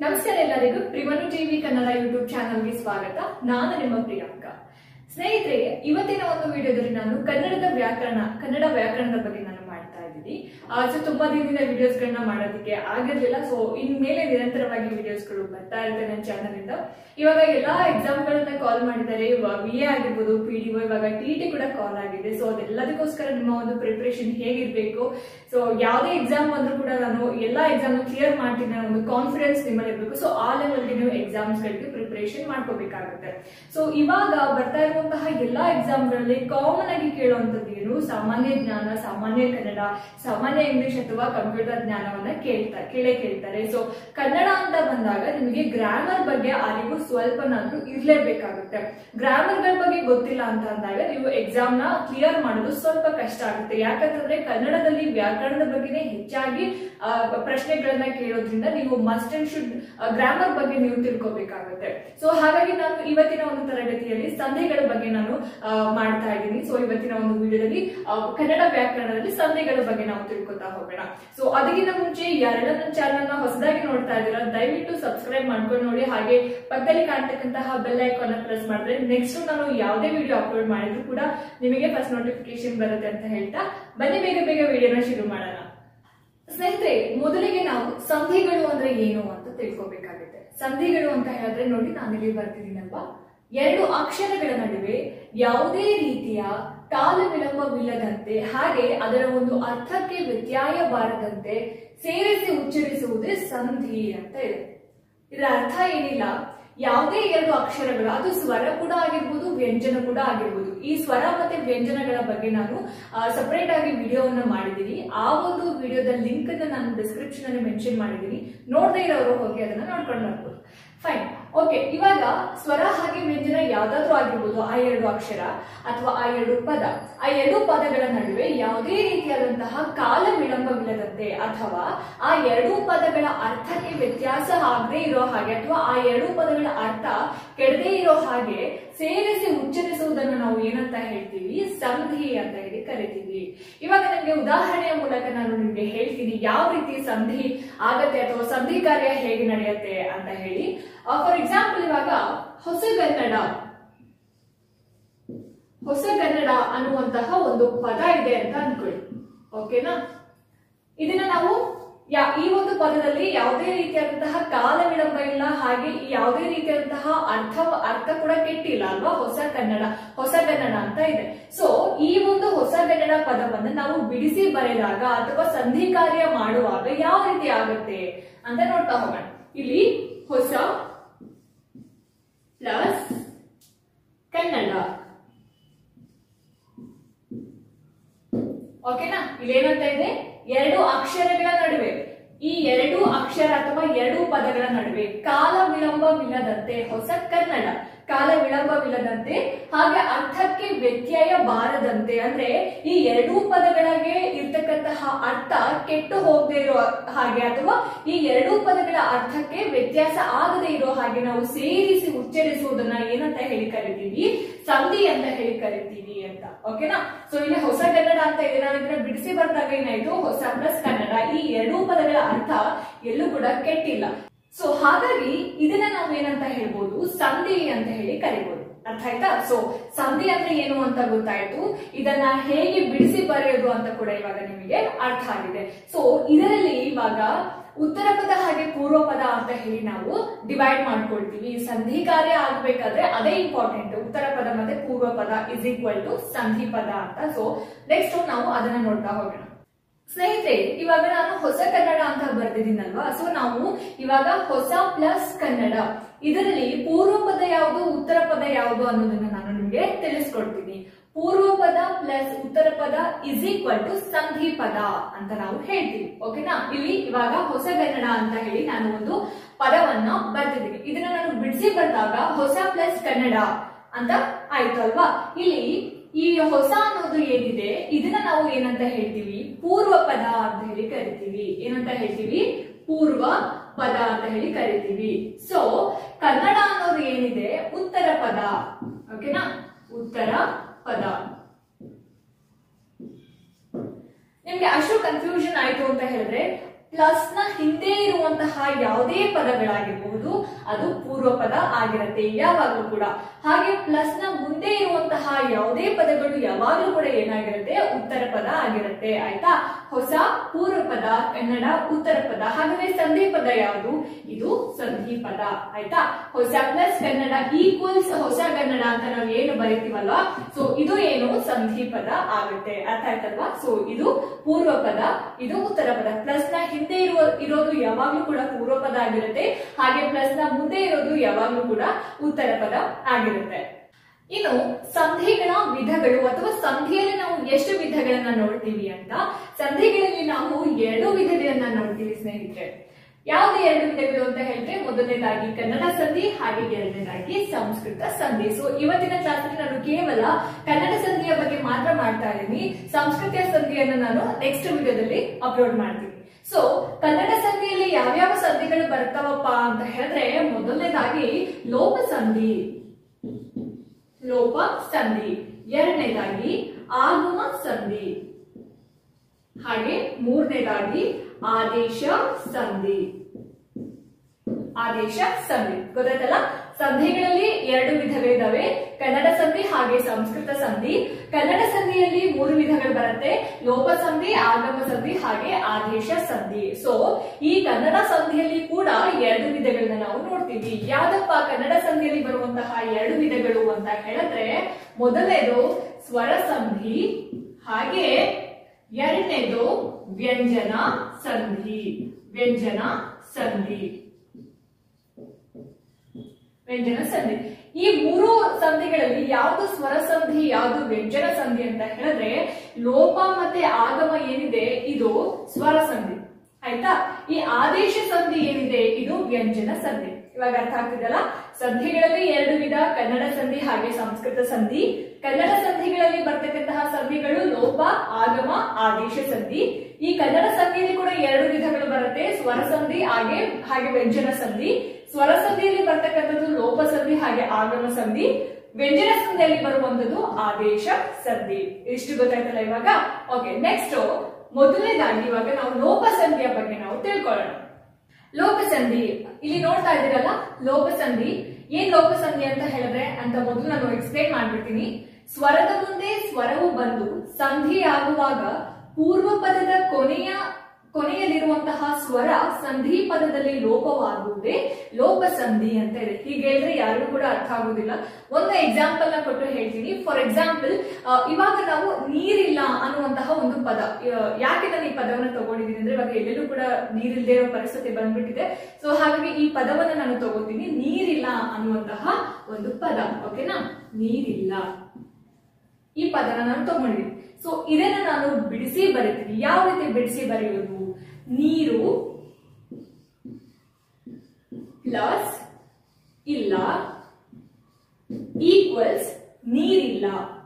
ನಮಸ್ಕಾರ ಎಲ್ಲರಿಗೂ ಪ್ರಿಮನು TV Kannada YouTube ಚಾನಲ್ಗೆ ಸ್ವಾಗತ ನಾನು ನಿಮ್ಮ ಪ್ರಿಯಾಂಕ ಸ್ನೇಹಿತರೆ ಇವತ್ತಿನ ಒಂದು ವಿಡಿಯೋದಲ್ಲಿ ನಾನು ಕನ್ನಡದ ವ್ಯಾಕರಣ ಕನ್ನಡ ವ್ಯಾಕರಣದ ಬಗ್ಗೆ ನಾನು ಮಾಡ್ತಾ ಇದ್ದೀನಿ ಸೊ ತುಂಬಾ ದಿನದಿಂದ ವಿಡಿಯೋಸ್ಗಳನ್ನ ಮಾಡೋದಕ್ಕೆ ಆಗಿರ್ಲಿಲ್ಲ ಸೊ ಇನ್ಮೇಲೆ ನಿರಂತರವಾಗಿ ವಿಡಿಯೋಸ್ಗಳು ಬರ್ತಾ ಇರುತ್ತೆ ನನ್ನ ಚಾನಲ್ ಇಂದ ಇವಾಗ ಎಲ್ಲಾ ಎಕ್ಸಾಮ್ಗಳನ್ನ ಕಾಲ್ ಮಾಡಿದ್ದಾರೆ ಬಿ ಎ ಆಗಿರ್ಬೋದು ಪಿ ಡಿ ಇವಾಗ ಟಿ ಟಿ ಕೂಡ ಕಾಲ್ ಆಗಿದೆ ಸೊ ಅದೆಲ್ಲದಕ್ಕೋಸ್ಕರ ನಿಮ್ಮ ಒಂದು ಪ್ರಿಪರೇಷನ್ ಹೇಗಿರ್ಬೇಕು ಸೊ ಯಾವುದೇ ಎಕ್ಸಾಮ್ ಬಂದ್ರೂ ಕೂಡ ನಾನು ಎಲ್ಲಾ ಎಕ್ಸಾಮ್ ಕ್ಲಿಯರ್ ಮಾಡ್ತೀನಿ ಅನ್ನೋ ಒಂದು ಕಾನ್ಫಿಡೆನ್ಸ್ ನಿಮ್ಮಲ್ಲಿ ಇರಬೇಕು ಸೊ ಆ ಲೆವೆಲ್ಗೆ ನೀವು ಎಕ್ಸಾಮ್ಸ್ ಗಳಿಗೆ ಪ್ರಿಪರೇಷನ್ ಮಾಡ್ಕೋಬೇಕಾಗುತ್ತೆ ಸೊ ಇವಾಗ ಬರ್ತಾ ಇರುವಂತಹ ಎಲ್ಲಾ ಎಕ್ಸಾಮ್ಗಳಲ್ಲಿ ಕಾಮನ್ ಆಗಿ ಕೇಳುವಂತದ್ದು ಏನು ಸಾಮಾನ್ಯ ಜ್ಞಾನ ಸಾಮಾನ್ಯ ಕನ್ನಡ ಸಾಮಾನ್ಯ ಇಂಗ್ಲಿಷ್ ಅಥವಾ ಕಂಪ್ಯೂಟರ್ ಜ್ಞಾನವನ್ನ ಕೇಳ್ತಾರೆ ಕೇಳೇ ಕೇಳ್ತಾರೆ ಸೊ ಕನ್ನಡ ಅಂತ ಬಂದಾಗ ನಿಮಗೆ ಗ್ರಾಮರ್ ಬಗ್ಗೆ ಅರಿವು ಸ್ವಲ್ಪನಾದ್ರೂ ಇರ್ಲೇಬೇಕಾಗುತ್ತೆ ಗ್ರಾಮರ್ ಗಳ ಬಗ್ಗೆ ಗೊತ್ತಿಲ್ಲ ಅಂತ ಅಂದಾಗ ನೀವು ಎಕ್ಸಾಮ್ ನ ಕ್ಲಿಯರ್ ಮಾಡೋದು ಸ್ವಲ್ಪ ಕಷ್ಟ ಆಗುತ್ತೆ ಯಾಕಂತಂದ್ರೆ ಕನ್ನಡದಲ್ಲಿ ವ್ಯಾಕರಣದ ಬಗ್ಗೆನೇ ಹೆಚ್ಚಾಗಿ ಆ, ಪ್ರಶ್ನೆಗಳನ್ನ ಕೇಳೋದ್ರಿಂದ ನೀವು ಮಸ್ಟ್ ಅಂಡ್ ಶುಡ್ ಗ್ರಾಮರ್ ಬಗ್ಗೆ ನೀವು ತಿಳ್ಕೊಬೇಕಾಗುತ್ತೆ ಸೊ ಹಾಗಾಗಿ ನಾನು ಇವತ್ತಿನ ಒಂದು ತರಗತಿಯಲ್ಲಿ ಸಂಧಿಗಳ ಬಗ್ಗೆ ನಾನು ಆ, ಮಾಡ್ತಾ ಇದ್ದೀನಿ ಸೊ ಇವತ್ತಿನ ಒಂದು ವಿಡಿಯೋದಲ್ಲಿ ಆ, ಕನ್ನಡ ವ್ಯಾಕರಣದಲ್ಲಿ ಸಂಧಿಗಳ ಬಗ್ಗೆ ನಾವು ತಿಳ್ಕೊತಾ ಹೋಗೋಣ ಸೊ ಅದಕ್ಕಿಂತ ಮುಂಚೆ ಯಾರೆಲ್ಲ ನನ್ನ ಚಾನಲ್ ನ ಹೊಸದಾಗಿ ನೋಡ್ತಾ ಇದ್ದೀರಾ ದಯವಿಟ್ಟು ಸಬ್ಸ್ಕ್ರೈಬ್ ಮಾಡ್ಕೊಂಡು ನೋಡಿ ಹಾಗೆ ಪಕ್ಕದಲ್ಲಿ ಕಾಣ್ತಕ್ಕಂತಹ ಬೆಲ್ ಐಕಾನ್ ಪ್ರೆಸ್ ಮಾಡಿದ್ರೆ ನೆಕ್ಸ್ಟ್ ನಾನು ಯಾವುದೇ ವಿಡಿಯೋ ಅಪ್ಲೋಡ್ ಮಾಡಿದ್ರು ಕೂಡ ನಿಮಗೆ ಫಸ್ಟ್ ನೋಟಿಫಿಕೇಶನ್ ಬರುತ್ತೆ ಅಂತ ಹೇಳ್ತಾ ಬನ್ನಿ ಬೇಗ ಬೇಗ ವಿಡಿಯೋನ ಶುರು ಮಾಡೋಣ ಸ್ನೇಹಿತರೆ ಮೊದಲಿಗೆ ನಾವು ಸಂಧಿಗಳು ಅಂದ್ರೆ ಏನು ಅಂತ ತಿಳ್ಕೊಬೇಕಾಗುತ್ತೆ ಸಂಧಿಗಳು ಅಂತ ಹೇಳಿದ್ರೆ ನೋಡಿ ನಾನಿಲ್ಲಿ ಬರ್ತಿದ್ದೀನಲ್ವಾ ಎರಡು ಅಕ್ಷರಗಳ ನಡುವೆ ಯಾವುದೇ ರೀತಿಯ ಕಾಲ ವಿಳಂಬವಿಲ್ಲದಂತೆ ಹಾಗೆ ಅದರ ಒಂದು ಅರ್ಥಕ್ಕೆ ವ್ಯತ್ಯಾಯ ಬಾರದಂತೆ ಸೇರಿಸಿ ಉಚ್ಚರಿಸುವುದೇ ಸಂಧಿ ಅಂತ ಇದೆ ಇದರ ಅರ್ಥ ಏನಿಲ್ಲ ಯಾವುದೇ ಎರಡು ಅಕ್ಷರಗಳು ಅದು ಸ್ವರ ಕೂಡ ಆಗಿರ್ಬೋದು ವ್ಯಂಜನ ಕೂಡ ಆಗಿರ್ಬೋದು ಈ ಸ್ವರ ಮತ್ತೆ ವ್ಯಂಜನಗಳ ಬಗ್ಗೆ ನಾನು ಸಪರೇಟ್ ಆಗಿ ವಿಡಿಯೋವನ್ನ ಮಾಡಿದ್ದೀನಿ ಆ ಒಂದು ವಿಡಿಯೋದ ಲಿಂಕ್ ಅನ್ನ ನಾನು ಡಿಸ್ಕ್ರಿಪ್ಷನ್ ಅಲ್ಲಿ ಮೆನ್ಷನ್ ಮಾಡಿದ್ದೀನಿ ನೋಡದೇ ಇರೋರು ಹೋಗಿ ಅದನ್ನ ನೋಡ್ಕೊಂಡು ಬರ್ಬೋದು ಫೈನ್ ಓಕೆ ಇವಾಗ ಸ್ವರ ಹಾಗೆ ವ್ಯಂಜನ ಯಾವ್ದಾದ್ರು ಆಗಿರ್ಬೋದು ಆ ಎರಡು ಅಕ್ಷರ ಅಥವಾ ಆ ಎರಡು ಪದ ಆ ಎರಡು ಪದಗಳ ನಡುವೆ ಯಾವುದೇ ರೀತಿಯಾದಂತಹ ಕಾಲ ವಿಳಂಬವಿಲ್ಲದಂತೆ ಅಥವಾ ಆ ಎರಡು ಪದಗಳ ಅರ್ಥಕ್ಕೆ ವ್ಯತ್ಯಾಸ ಆಗದೆ ಇರೋ ಹಾಗೆ ಅಥವಾ ಆ ಎರಡು ಪದಗಳ ಅರ್ಥ ಕೆಡದೇ ಇರೋ ಹಾಗೆ ಸೇರಿಸಿ ಉಚ್ಚರಿಸುವುದನ್ನು ನಾವು ಏನಂತ ಹೇಳ್ತೀವಿ ಸಂಧಿ ಅಂತ ಹೇಳಿ ಕರಿತೀವಿ ಇವಾಗ ನನಗೆ ಉದಾಹರಣೆಯ ಮೂಲಕ ನಾನು ನಿಮ್ಗೆ ಹೇಳ್ತೀನಿ ಯಾವ ರೀತಿ ಸಂಧಿ ಆಗತ್ತೆ ಅಥವಾ ಸಂಧಿ ಕಾರ್ಯ ಹೇಗೆ ನಡೆಯುತ್ತೆ ಅಂತ ಹೇಳಿ ಫಾರ್ ಎಕ್ಸಾಂಪಲ್ ಇವಾಗ ಹೊಸಗನ್ನಡ ಹೊಸಗನ್ನಡ ಅನ್ನುವಂತಹ ಒಂದು ಪದ ಇದೆ ಅಂತ ಅನ್ಕೊಳ್ಳಿ ಓಕೆನಾ ಇದನ್ನ ನಾವು ಯಾ ಈ ಒಂದು ಪದದಲ್ಲಿ ಯಾವುದೇ ರೀತಿಯಾದಂತಹ ಕಾಲ ವಿಳಂಬ ಇಲ್ಲ ಹಾಗೆ ಈ ಯಾವುದೇ ರೀತಿಯಾದಂತಹ ಅರ್ಥ ಅರ್ಥ ಕೂಡ ಕೆಟ್ಟಿಲ್ಲ ಅಲ್ವಾ ಹೊಸ ಕನ್ನಡ ಹೊಸ ಕನ್ನಡ ಅಂತ ಇದೆ ಸೊ ಈ ಒಂದು ಹೊಸ ಕನ್ನಡ ಪದವನ್ನು ನಾವು ಬಿಡಿಸಿ ಬರೆದಾಗ ಅಥವಾ ಸಂಧಿ ಕಾರ್ಯ ಮಾಡುವಾಗ ಯಾವ ರೀತಿ ಆಗುತ್ತೆ ಅಂತ ನೋಡ್ತಾ ಹೋಗೋಣ ಇಲ್ಲಿ ಹೊಸ ಪ್ಲಸ್ ಕನ್ನಡ ಓಕೆನಾ ಇಲ್ಲಿ ಏನಂತ ಇದೆ ಎರಡು ಅಕ್ಷರಗಳ ನಡುವೆ ಈ ಎರಡು ಅಕ್ಷರ ಅಥವಾ ಎರಡು ಪದಗಳ ನಡುವೆ ಕಾಲ ವಿಳಂಬವಿಲ್ಲದಂತೆ ಹೊಸ ಕನ್ನಡ ಕಾಲ ವಿಳಂಬವಿಲ್ಲದಂತೆ ಹಾಗೆ ಅರ್ಥಕ್ಕೆ ವ್ಯತ್ಯಯ ಬಾರದಂತೆ ಅಂದ್ರೆ ಈ ಎರಡೂ ಪದಗಳಿಗೆ ಇರ್ತಕ್ಕಂತಹ ಅರ್ಥ ಕೆಟ್ಟು ಹೋಗದೆ ಇರೋ ಹಾಗೆ ಅಥವಾ ಈ ಎರಡೂ ಪದಗಳ ಅರ್ಥಕ್ಕೆ ವ್ಯತ್ಯಾಸ ಆಗದೆ ಇರೋ ಹಾಗೆ ನಾವು ಸೇರಿಸಿ ಉಚ್ಚರಿಸುವುದನ್ನ ಏನಂತ ಹೇಳಿ ಕರಿತೀವಿ ಸಂಧಿ ಅಂತ ಹೇಳಿ ಕರಿತೀವಿ ಅಂತ ಓಕೆನಾ ಸೊ ಇಲ್ಲಿ ಹೊಸ ಕನ್ನಡ ಅಂತ ಇದೆ ನಾವು ಇದನ್ನ ಬಿಡಿಸಿ ಬಂದಾಗ ಏನಾಯ್ತು ಹೊಸ ಪ್ಲಸ್ ಕನ್ನಡ ಈ ಎರಡೂ ಪದಗಳ ಅರ್ಥ ಎಲ್ಲೂ ಕೂಡ ಕೆಟ್ಟಿಲ್ಲ ಸೊ ಹಾಗಾಗಿ ಇದನ್ನ ನಾವು ಏನಂತ ಹೇಳ್ಬೋದು ಸಂಧಿ ಅಂತ ಹೇಳಿ ಕರಿಬಹುದು ಅರ್ಥ ಆಯ್ತಾ ಸೊ ಸಂಧಿ ಅಂದ್ರೆ ಏನು ಅಂತ ಗೊತ್ತಾಯ್ತು ಇದನ್ನ ಹೇಗೆ ಬಿಡಿಸಿ ಬರೆಯೋದು ಅಂತ ಕೂಡ ಇವಾಗ ನಿಮಗೆ ಅರ್ಥ ಆಗಿದೆ ಸೊ ಇದರಲ್ಲಿ ಇವಾಗ ಉತ್ತರ ಪದ ಹಾಗೆ ಪೂರ್ವ ಪದ ಅಂತ ಹೇಳಿ ನಾವು ಡಿವೈಡ್ ಮಾಡ್ಕೊಳ್ತೀವಿ ಸಂಧಿ ಕಾರ್ಯ ಆಗ್ಬೇಕಾದ್ರೆ ಅದೇ ಇಂಪಾರ್ಟೆಂಟ್ ಉತ್ತರ ಪದ ಮತ್ತೆ ಪೂರ್ವ ಪದ ಇಸ್ ಈಕ್ವಲ್ ಟು ಸಂಧಿ ಪದ ಅಂತ ಸೊ ನೆಕ್ಸ್ಟ್ ನಾವು ಅದನ್ನ ನೋಡ್ತಾ ಹೋಗೋಣ ಸ್ನೇಹಿತರೆ ಇವಾಗ ನಾನು ಹೊಸ ಕನ್ನಡ ಅಂತ ಬರ್ದಿದ್ದೀನಲ್ವಾ ಸೊ ನಾವು ಇವಾಗ ಹೊಸ ಪ್ಲಸ್ ಕನ್ನಡ ಇದರಲ್ಲಿ ಪೂರ್ವ ಪದ ಯಾವುದು ಉತ್ತರ ಪದ ಯಾವುದು ಅನ್ನೋದನ್ನ ನಾನು ನಿಮ್ಗೆ ತಿಳಿಸ್ಕೊಡ್ತೀನಿ ಪೂರ್ವ ಪದ ಪ್ಲಸ್ ಉತ್ತರ ಪದ ಇಸ್ ಈಕ್ವಲ್ ಟು ಸಂಧಿ ಪದ ಅಂತ ನಾವು ಹೇಳ್ತೀವಿ ಓಕೆನಾ ಇಲ್ಲಿ ಇವಾಗ ಹೊಸ ಕನ್ನಡ ಅಂತ ಹೇಳಿ ನಾನು ಒಂದು ಪದವನ್ನ ಬರ್ತಿದ್ದೀನಿ ಇದನ್ನ ನಾನು ಬಿಡಿಸಿ ಬಂದಾಗ ಹೊಸ ಪ್ಲಸ್ ಕನ್ನಡ ಅಂತ ಆಯ್ತು ಅಲ್ವಾ ಇಲ್ಲಿ ಈ ಹೊಸ ಅನ್ನೋದು ಏನಿದೆ ಇದನ್ನ ನಾವು ಏನಂತ ಹೇಳ್ತೀವಿ ಪೂರ್ವ ಪದ ಅಂತ ಹೇಳಿ ಕರಿತೀವಿ ಏನಂತ ಹೇಳ್ತೀವಿ ಪೂರ್ವ ಪದ ಅಂತ ಹೇಳಿ ಕರಿತೀವಿ ಸೊ ಕನ್ನಡ ಅನ್ನೋದು ಏನಿದೆ ಉತ್ತರ ಪದ ಓಕೆನಾ ಉತ್ತರ ಪದ ನಿಮ್ಗೆ ಅಷ್ಟು ಕನ್ಫ್ಯೂಷನ್ ಆಯ್ತು ಅಂತ ಹೇಳಿದ್ರೆ ಪ್ಲಸ್ ನ ಹಿಂದೆ ಇರುವಂತಹ ಯಾವುದೇ ಪದಗಳಾಗಿರಬಹುದು ಅದು ಪೂರ್ವ ಪದ ಆಗಿರುತ್ತೆ ಯಾವಾಗಲೂ ಕೂಡ ಹಾಗೆ ಪ್ಲಸ್ ನ ಮುಂದೆ ಇರುವಂತಹ ಯಾವುದೇ ಪದಗಳು ಯಾವಾಗಲೂ ಕೂಡ ಏನಾಗಿರುತ್ತೆ ಉತ್ತರ ಪದ ಆಗಿರುತ್ತೆ ಆಯ್ತಾ ಹೊಸ ಪೂರ್ವ ಪದ ಕನ್ನಡ ಉತ್ತರ ಪದ ಹಾಗಾದ್ರೆ ಸಂಧಿ ಪದ ಯಾವುದು ಇದು ಸಂಧಿ ಪದ ಆಯ್ತಾ ಹೊಸ ಪ್ಲಸ್ ಕನ್ನಡ ಈಕ್ವಲ್ಸ್ ಹೊಸ ಕನ್ನಡ ಅಂತ ನಾವು ಏನು ಬರಿತೀವಲ್ವಾ ಸೊ ಇದು ಏನು ಸಂಧಿ ಪದ ಆಗುತ್ತೆ ಅರ್ಥ ಆಯ್ತಲ್ವಾ ಸೊ ಇದು ಪೂರ್ವ ಪದ ಇದು ಉತ್ತರ ಪದ ಪ್ಲಸ್ ನ ಹಿಂದೆ ಇರುವ ಇರೋದು ಯಾವಾಗ್ಲೂ ಕೂಡ ಪೂರ್ವ ಪದ ಆಗಿರುತ್ತೆ ಹಾಗೆ ಪ್ಲಸ್ ನ ಮುಂದೆ ಇರೋದು ಯಾವಾಗ್ಲೂ ಕೂಡ ಉತ್ತರ ಪದ ಆಗಿರುತ್ತೆ ಇನ್ನು ಸಂಧಿಗಳ ವಿಧಗಳು ಅಥವಾ ಸಂಧಿಯಲ್ಲಿ ನಾವು ಎಷ್ಟು ವಿಧಗಳನ್ನ ನೋಡ್ತೀವಿ ಅಂತ ಸಂಧಿಗಳಲ್ಲಿ ನಾವು ಎರಡು ವಿಧಗಳನ್ನ ನೋಡ್ತೀವಿ ಸ್ನೇಹಿತರೆ ಯಾವ್ದು ಎರಡು ವಿಧಗಳು ಅಂತ ಹೇಳಿದ್ರೆ ಮೊದಲನೇದಾಗಿ ಕನ್ನಡ ಸಂಧಿ ಹಾಗೆ ಎರಡನೇದಾಗಿ ಸಂಸ್ಕೃತ ಸಂಧಿ ಸೊ ಇವತ್ತಿನ ಕ್ಲಾಸಲ್ಲಿ ನಾನು ಕೇವಲ ಕನ್ನಡ ಸಂಧಿಯ ಬಗ್ಗೆ ಮಾತ್ರ ಮಾಡ್ತಾ ಇದ್ದೀನಿ ಸಂಸ್ಕೃತ ಸಂಧಿಯನ್ನು ನಾನು ನೆಕ್ಸ್ಟ್ ವಿಡಿಯೋದಲ್ಲಿ ಅಪ್ಲೋಡ್ ಮಾಡ್ತೀನಿ ಸೊ ಕನ್ನಡ ಸಂಧಿಯಲ್ಲಿ ಯಾವ್ಯಾವ ಸಂಧಿಗಳು ಬರ್ತಾವಪ್ಪ ಅಂತ ಹೇಳಿದ್ರೆ ಮೊದಲನೇದಾಗಿ ಲೋಪ ಸಂಧಿ ಲೋಪ ಸಂಧಿ ಎರಡನೇದಾಗಿ ಆಗಮ ಸಂಧಿ ಹಾಗೆ ಮೂರನೇದಾಗಿ ಆದೇಶ ಸಂಧಿ ಆದೇಶ ಸಂಧಿ ಗೊತ್ತಾಯ್ತಲ್ಲ ಸಂಧಿಗಳಲ್ಲಿ ಎರಡು ವಿಧಗಳಿದಾವೆ ಕನ್ನಡ ಸಂಧಿ ಹಾಗೆ ಸಂಸ್ಕೃತ ಸಂಧಿ ಕನ್ನಡ ಸಂಧಿಯಲ್ಲಿ ಮೂರು ವಿಧಗಳು ಬರುತ್ತೆ ಲೋಪ ಸಂಧಿ ಆಗಮ ಸಂಧಿ ಹಾಗೆ ಆದೇಶ ಸಂಧಿ ಸೊ ಈ ಕನ್ನಡ ಸಂಧಿಯಲ್ಲಿ ಕೂಡ ಎರಡು ವಿಧಗಳನ್ನ ನಾವು ನೋಡ್ತೀವಿ ಯಾವ್ದಪ್ಪ ಕನ್ನಡ ಸಂಧಿಯಲ್ಲಿ ಬರುವಂತಹ ಎರಡು ವಿಧಗಳು ಅಂತ ಹೇಳಿದ್ರೆ ಮೊದಲನೇದು ಸ್ವರ ಸಂಧಿ ಹಾಗೆ ಎರಡನೇದು ವ್ಯಂಜನ ಸಂಧಿ ವ್ಯಂಜನ ಸಂಧಿ ವ್ಯಂಜನ ಸಂಧಿ ಈ ಮೂರು ಸಂಧಿಗಳಲ್ಲಿ ಯಾವ್ದು ಸ್ವರ ಸಂಧಿ ಯಾವ್ದು ವ್ಯಂಜನ ಸಂಧಿ ಅಂತ ಹೇಳಿದ್ರೆ ಲೋಪ ಮತ್ತೆ ಆಗಮ ಏನಿದೆ ಇದು ಸ್ವರ ಸಂಧಿ ಆಯ್ತಾ ಈ ಆದೇಶ ಸಂಧಿ ಏನಿದೆ ಇದು ವ್ಯಂಜನ ಸಂಧಿ ಇವಾಗ ಅರ್ಥ ಆಗ್ತಿದಲ್ಲ ಸಂಧಿಗಳಲ್ಲಿ ಎರಡು ವಿಧ ಕನ್ನಡ ಸಂಧಿ ಹಾಗೆ ಸಂಸ್ಕೃತ ಸಂಧಿ ಕನ್ನಡ ಸಂಧಿಗಳಲ್ಲಿ ಬರ್ತಕ್ಕಂತಹ ಸಂಧಿಗಳು ಲೋಪ ಆಗಮ ಆದೇಶ ಸಂಧಿ ಈ ಕನ್ನಡ ಸಂಧಿಯಲ್ಲಿ ಕೂಡ ಎರಡು ವಿಧಗಳು ಬರುತ್ತೆ ಸ್ವರ ಸಂಧಿ ಹಾಗೆ ಹಾಗೆ ವ್ಯಂಜನ ಸಂಧಿ ಸ್ವರ ಸಂಧಿಯಲ್ಲಿ ಬರ್ತಕ್ಕಂಥದ್ದು ಲೋಪ ಸಂಧಿ ಹಾಗೆ ಆಗಮ ಸಂಧಿ ವ್ಯಂಜನ ಸಂಧಿಯಲ್ಲಿ ಬರುವಂತದ್ದು ಆದೇಶ ಸಂಧಿ ಇಷ್ಟು ಗೊತ್ತಾಯ್ತಲ್ಲ ಇವಾಗ ಓಕೆ ನೆಕ್ಸ್ಟ್ ಮೊದಲನೇದಾಗಿ ಇವಾಗ ನಾವು ಲೋಪ ಸಂಧಿಯ ಬಗ್ಗೆ ನಾವು ತಿಳ್ಕೊಳ್ಳೋಣ ಲೋಪಸಂಧಿ ಇಲ್ಲಿ ನೋಡ್ತಾ ಇದ್ದೀರಲ್ಲ ಲೋಪಸಂಧಿ ಏನ್ ಲೋಪಸಂಧಿ ಅಂತ ಹೇಳಿದ್ರೆ ಅಂತ ಮೊದಲು ನಾನು ಎಕ್ಸ್ಪ್ಲೇನ್ ಮಾಡ್ಬಿಡ್ತೀನಿ ಸ್ವರದ ಮುಂದೆ ಸ್ವರವು ಬಂದು ಸಂಧಿ ಆಗುವಾಗ ಪೂರ್ವ ಪದದ ಕೊನೆಯ ಕೊನೆಯಲ್ಲಿರುವಂತಹ ಸ್ವರ ಸಂಧಿ ಪದದಲ್ಲಿ ಲೋಪವಾಗುವುದೇ ಲೋಪಸಂಧಿ ಅಂತ ಇದೆ ಹೀಗೆ ಹೇಳಿದ್ರೆ ಯಾರಿಗೂ ಕೂಡ ಅರ್ಥ ಆಗುದಿಲ್ಲ ಒಂದು ಎಕ್ಸಾಂಪಲ್ ನ ಕೊಟ್ಟು ಹೇಳ್ತೀನಿ ಫಾರ್ ಎಕ್ಸಾಂಪಲ್ ಇವಾಗ ನಾವು ನೀರಿಲ್ಲ ಅನ್ನುವಂತಹ ಒಂದು ಪದ ಆ, ಯಾಕೆ ನಾನು ಈ ಪದವನ್ನು ತಗೊಂಡಿದ್ದೀನಿ ಅಂದ್ರೆ ಇವಾಗ ಎಲ್ಲೆಲ್ಲೂ ಕೂಡ ನೀರಿಲ್ಲದೆ ಇರೋ ಪರಿಸ್ಥಿತಿ ಬಂದ್ಬಿಟ್ಟಿದೆ ಸೊ ಹಾಗಾಗಿ ಈ ಪದವನ್ನ ನಾನು ತಗೋತೀನಿ ನೀರಿಲ್ಲ ಅನ್ನುವಂತಹ ಒಂದು ಪದ ಓಕೆನಾ ನೀರಿಲ್ಲ ಈ ಪದನ ನಾನು ತಗೊಂಡಿದ್ದೀನಿ ಸೊ ಇದನ್ನ ನಾನು ಬಿಡಿಸಿ ಬರೀತೀನಿ ಯಾವ ರೀತಿ ಬಿಡಿಸಿ ಬರೆಯೋದು ನೀರು ಪ್ಲಸ್ ಇಲ್ಲ ಈಕ್ವಲ್ಸ್ ನೀರಿಲ್ಲ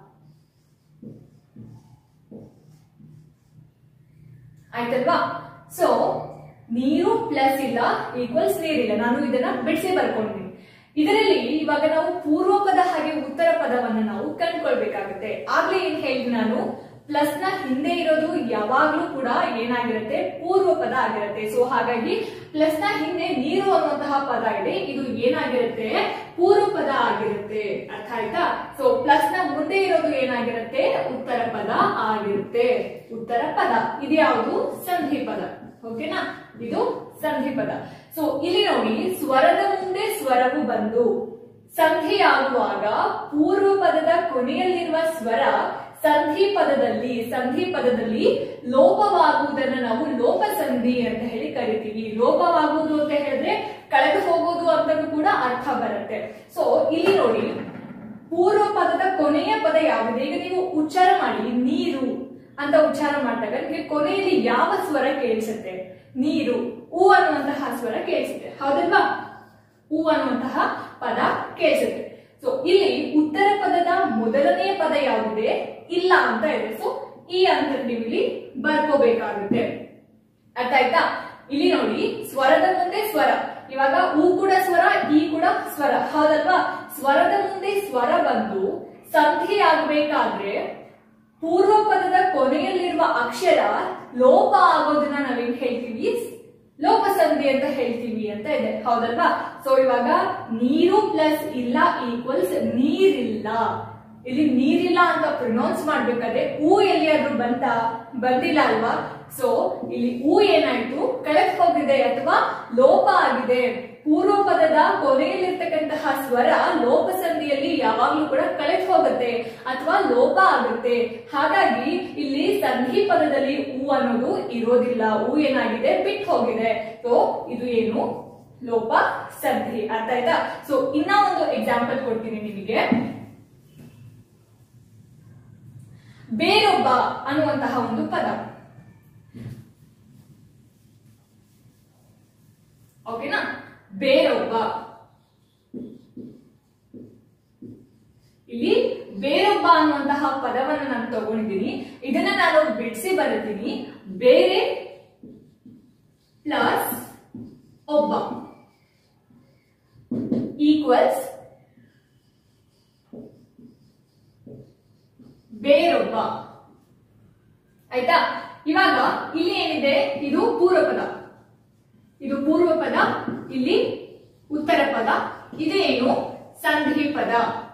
ಆಯ್ತಲ್ವಾ ಸೊ ನೀರು ಪ್ಲಸ್ ಇಲ್ಲ ಈಕ್ವಲ್ಸ್ ನೀರಿಲ್ಲ ನಾನು ಇದನ್ನ ಬಿಡಿಸಿ ಬರ್ಕೊಂಡಿದ್ದೀನಿ ಇದರಲ್ಲಿ ಇವಾಗ ನಾವು ಪೂರ್ವ ಪದ ಹಾಗೆ ಉತ್ತರ ಪದವನ್ನ ನಾವು ಕಂಡ್ಕೊಳ್ಬೇಕಾಗುತ್ತೆ ಆಗ್ಲೇ ಏನ್ ಹೇಳಿದ್ ನಾನು ಪ್ಲಸ್ ನ ಹಿಂದೆ ಇರೋದು ಯಾವಾಗ್ಲೂ ಕೂಡ ಏನಾಗಿರುತ್ತೆ ಪೂರ್ವ ಪದ ಆಗಿರುತ್ತೆ ಸೊ ಹಾಗಾಗಿ ಪ್ಲಸ್ ನ ಹಿಂದೆ ನೀರು ಅನ್ನುವಂತಹ ಪದ ಇದೆ ಇದು ಏನಾಗಿರುತ್ತೆ ಪೂರ್ವ ಪದ ಆಗಿರುತ್ತೆ ಅರ್ಥ ಆಯ್ತಾ ಸೊ ಪ್ಲಸ್ ನ ಮುಂದೆ ಇರೋದು ಏನಾಗಿರುತ್ತೆ ಉತ್ತರ ಪದ ಆಗಿರುತ್ತೆ ಉತ್ತರ ಪದ ಇದು ಯಾವುದು ಸಂಧಿ ಪದ ಓಕೆನಾ ಇದು ಸಂಧಿ ಪದ ಸೊ ಇಲ್ಲಿ ನೋಡಿ ಸ್ವರದ ಮುಂದೆ ಸ್ವರವು ಬಂದು ಸಂಧಿ ಆಗುವಾಗ ಪೂರ್ವ ಪದದ ಕೊನೆಯಲ್ಲಿರುವ ಸ್ವರ ಸಂಧಿ ಪದದಲ್ಲಿ ಸಂಧಿ ಪದದಲ್ಲಿ ಲೋಪವಾಗುವುದನ್ನ ನಾವು ಲೋಪ ಸಂಧಿ ಅಂತ ಹೇಳಿ ಕರಿತೀವಿ ಲೋಪವಾಗುವುದು ಅಂತ ಹೇಳಿದ್ರೆ ಕಳೆದು ಹೋಗುವುದು ಅಂತಲೂ ಕೂಡ ಅರ್ಥ ಬರುತ್ತೆ ಸೊ ಇಲ್ಲಿ ನೋಡಿ ಪೂರ್ವ ಪದದ ಕೊನೆಯ ಪದ ಯಾವುದು ಈಗ ನೀವು ಉಚ್ಚಾರ ಮಾಡಿ ನೀರು ಅಂತ ಉಚ್ಚಾರ ಮಾಡಿದಾಗ ನಿಮಗೆ ಕೊನೆಯಲ್ಲಿ ಯಾವ ಸ್ವರ ಕೇಳಿಸುತ್ತೆ ನೀರು ಹೂ ಅನ್ನುವಂತಹ ಸ್ವರ ಕೇಳಿಸುತ್ತೆ ಹೌದಲ್ವಾ ಹೂ ಅನ್ನುವಂತಹ ಪದ ಕೇಳಿಸುತ್ತೆ ಸೊ ಇಲ್ಲಿ ಉತ್ತರ ಪದದ ಮೊದಲನೆಯ ಪದ ಯಾವುದಿದೆ ಇಲ್ಲ ಅಂತ ಇದೆ ಸೊ ಈ ಅಂತ ನೀವು ಇಲ್ಲಿ ಬರ್ಕೋಬೇಕಾಗುತ್ತೆ ಅರ್ಥ ಆಯ್ತಾ ಇಲ್ಲಿ ನೋಡಿ ಸ್ವರದ ಮುಂದೆ ಸ್ವರ ಇವಾಗ ಹೂ ಕೂಡ ಸ್ವರ ಈ ಕೂಡ ಸ್ವರ ಹೌದಲ್ವಾ ಸ್ವರದ ಮುಂದೆ ಸ್ವರ ಬಂದು ಸಂಧಿ ಆಗ್ಬೇಕಾದ್ರೆ ಪೂರ್ವ ಪದದ ಕೊನೆಯಲ್ಲಿರುವ ಅಕ್ಷರ ಲೋಪ ಆಗೋದನ್ನ ನಾವೇನ್ ಹೇಳ್ತೀವಿ ಲೋಪಸಂಧಿ ಅಂತ ಹೇಳ್ತೀವಿ ಅಂತ ಇದೆ ಹೌದಲ್ವಾ ಸೊ ಇವಾಗ ನೀರು ಪ್ಲಸ್ ಇಲ್ಲ ಈಕ್ವಲ್ಸ್ ನೀರಿಲ್ಲ ಇಲ್ಲಿ ನೀರಿಲ್ಲ ಅಂತ ಪ್ರೊನೌನ್ಸ್ ಮಾಡ್ಬೇಕಾದ್ರೆ ಹೂ ಎಲ್ಲಿಯಾದ್ರೂ ಬಂತ ಬಂದಿಲ್ಲ ಅಲ್ವಾ ಸೊ ಇಲ್ಲಿ ಹೂ ಏನಾಯ್ತು ಕಳೆದ್ ಹೋಗಿದೆ ಅಥವಾ ಲೋಪ ಆಗಿದೆ ಪೂರ್ವ ಪದದ ಕೊನೆಯಲ್ಲಿರ್ತಕ್ಕಂತಹ ಸ್ವರ ಲೋಪಸಂಧಿಯಲ್ಲಿ ಯಾವಾಗ್ಲೂ ಕೂಡ ಕಳೆದ್ ಹೋಗುತ್ತೆ ಅಥವಾ ಲೋಪ ಆಗುತ್ತೆ ಹಾಗಾಗಿ ಇಲ್ಲಿ ಸಂಧಿ ಪದದಲ್ಲಿ ಹೂ ಅನ್ನೋದು ಇರೋದಿಲ್ಲ ಹೂ ಏನಾಗಿದೆ ಬಿಟ್ಟು ಹೋಗಿದೆ ಸೊ ಇದು ಏನು ಲೋಪ ಸಂಧಿ ಅರ್ಥ ಆಯ್ತಾ ಸೊ ಇನ್ನ ಒಂದು ಎಕ್ಸಾಂಪಲ್ ಕೊಡ್ತೀನಿ ನಿಮಗೆ ಬೇರೊಬ್ಬ ಅನ್ನುವಂತಹ ಒಂದು ಪದ ಓಕೆನಾ ಬೇರೊಬ್ಬ ಇಲ್ಲಿ ಬೇರೊಬ್ಬ ಅನ್ನುವಂತಹ ಪದವನ್ನು ನಾನು ತಗೊಂಡಿದ್ದೀನಿ ಇದನ್ನ ನಾನು ಬಿಡಿಸಿ ಬರೀತೀನಿ ಬೇರೆ ಪ್ಲಸ್ ಒಬ್ಬ ಈಕ್ವಲ್ಸ್ ಬೇರೊಬ್ಬ ಆಯ್ತಾ ಇವಾಗ ಇಲ್ಲಿ ಏನಿದೆ ಇದು ಪೂರ್ವ ಪದ ಇದು ಪೂರ್ವ ಪದ ಇಲ್ಲಿ ಉತ್ತರ ಪದ ಇದು ಏನು ಸಂಧಿ ಪದ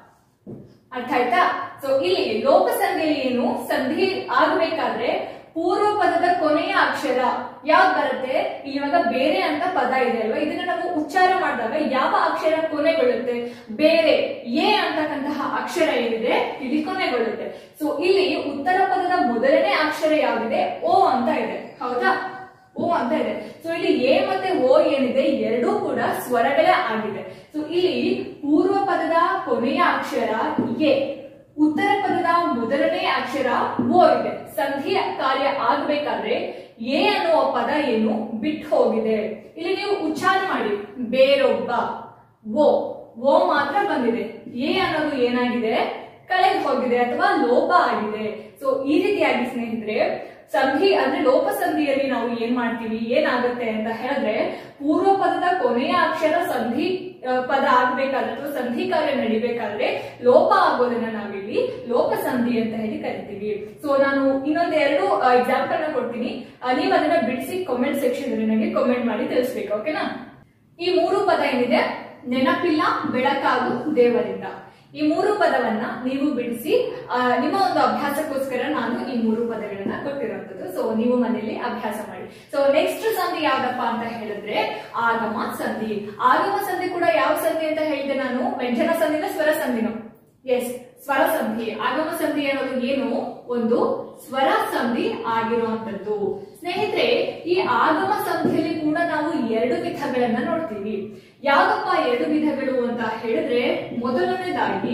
ಅರ್ಥ ಆಯ್ತಾ ಸೊ ಇಲ್ಲಿ ಲೋಪ ಸಂಧಿಯಲ್ಲಿ ಏನು ಸಂಧಿ ಆಗ್ಬೇಕಾದ್ರೆ ಪೂರ್ವ ಪದದ ಕೊನೆಯ ಅಕ್ಷರ ಯಾವ್ದು ಬರುತ್ತೆ ಇಲ್ಲಿ ಇವಾಗ ಬೇರೆ ಅಂತ ಪದ ಇದೆ ಅಲ್ವಾ ಇದನ್ನ ನಾವು ಉಚ್ಚಾರ ಮಾಡಿದಾಗ ಯಾವ ಅಕ್ಷರ ಕೊನೆಗೊಳ್ಳುತ್ತೆ ಬೇರೆ ಎ ಅಂತಕ್ಕಂತಹ ಅಕ್ಷರ ಏನಿದೆ ಇಲ್ಲಿ ಕೊನೆಗೊಳ್ಳುತ್ತೆ ಸೊ ಇಲ್ಲಿ ಉತ್ತರ ಪದದ ಮೊದಲನೇ ಅಕ್ಷರ ಯಾವ್ದಿದೆ ಓ ಅಂತ ಇದೆ ಹೌದಾ ಓ ಅಂತ ಇದೆ ಸೊ ಇಲ್ಲಿ ಎ ಮತ್ತೆ ಓ ಏನಿದೆ ಎರಡೂ ಕೂಡ ಸ್ವರಗಳೇ ಆಗಿದೆ ಸೊ ಇಲ್ಲಿ ಪೂರ್ವ ಪದದ ಕೊನೆಯ ಅಕ್ಷರ ಎ ಉತ್ತರ ಪದದ ಮೊದಲನೇ ಅಕ್ಷರ ಓ ಇದೆ ಸಂಧಿ ಕಾರ್ಯ ಆಗ್ಬೇಕಾದ್ರೆ ಎ ಅನ್ನುವ ಪದ ಏನು ಬಿಟ್ಟು ಹೋಗಿದೆ ಇಲ್ಲಿ ನೀವು ಉಚ್ಚಾರ ಮಾಡಿ ಬೇರೊಬ್ಬ ಓ ಓ ಮಾತ್ರ ಬಂದಿದೆ ಎ ಅನ್ನೋದು ಏನಾಗಿದೆ ಕಳೆದು ಹೋಗಿದೆ ಅಥವಾ ಲೋಪ ಆಗಿದೆ ಸೊ ಈ ರೀತಿಯಾಗಿ ಸ್ನೇಹಿತರೆ ಸಂಧಿ ಅಂದ್ರೆ ಲೋಪ ಸಂಧಿಯಲ್ಲಿ ನಾವು ಏನ್ ಮಾಡ್ತೀವಿ ಏನಾಗುತ್ತೆ ಅಂತ ಹೇಳಿದ್ರೆ ಪೂರ್ವ ಪದದ ಕೊನೆಯ ಅಕ್ಷರ ಸಂಧಿ ಆ, ಪದ ಆಗ್ಬೇಕಾದ್ರೆ ಅಥವಾ ಸಂಧಿ ಕಾರ್ಯ ನಡಿಬೇಕಾದ್ರೆ ಲೋಪ ಆಗೋದನ್ನ ನಾವಿಲ್ಲಿ ಲೋಪ ಸಂಧಿ ಅಂತ ಹೇಳಿ ಕರಿತೀವಿ ಸೊ ನಾನು ಇನ್ನೊಂದ್ ಎರಡು ಎಕ್ಸಾಂಪಲ್ ನ ಕೊಡ್ತೀನಿ ಆ, ನೀವು ಅದನ್ನ ಬಿಡಿಸಿ ಕಾಮೆಂಟ್ ಸೆಕ್ಷನ್ ಅಲ್ಲಿ ನನಗೆ ಕಾಮೆಂಟ್ ಮಾಡಿ ತಿಳಿಸ್ಬೇಕು ಓಕೆನಾ ಈ ಮೂರು ಪದ ಏನಿದೆ ನೆನಪಿಲ್ಲ ಬೆಳಕಾಗು ದೇವರಿಂದ ಈ ಮೂರು ಪದವನ್ನ ನೀವು ಬಿಡಿಸಿ ಆ, ನಿಮ್ಮ ಒಂದು ಅಭ್ಯಾಸಕ್ಕೋಸ್ಕರ ನಾನು ಈ ಮೂರು ಪದಗಳನ್ನ ಕೊಟ್ಟಿರುವಂತದ್ದು ಸೊ ನೀವು ಮನೆಯಲ್ಲಿ ಅಭ್ಯಾಸ ಮಾಡಿ ಸೊ ನೆಕ್ಸ್ಟ್ ಸಂಧಿ ಯಾವ್ದಪ್ಪ ಅಂತ ಹೇಳಿದ್ರೆ ಆಗಮ ಸಂಧಿ ಆಗಮ ಸಂಧಿ ಕೂಡ ಯಾವ ಸಂಧಿ ಅಂತ ಹೇಳಿದೆ ನಾನು ವ್ಯಂಜನ ಸಂಧಿನ ಸ್ವರ ಸಂಧಿನೋ ಎಸ್ ಸ್ವರ ಸಂಧಿ ಆಗಮ ಸಂಧಿ ಅನ್ನೋದು ಏನು ಒಂದು ಸ್ವರ ಸಂಧಿ ಆಗಿರುವಂತದ್ದು ಸ್ನೇಹಿತರೆ ಈ ಆಗಮ ಸಂಧಿಯಲ್ಲಿ ಕೂಡ ನಾವು ಎರಡು ವಿಧಗಳನ್ನ ನೋಡ್ತೀವಿ ಯಾವಪ್ಪ ಎರಡು ವಿಧಗಳು ಅಂತ ಹೇಳಿದ್ರೆ ಮೊದಲನೇದಾಗಿ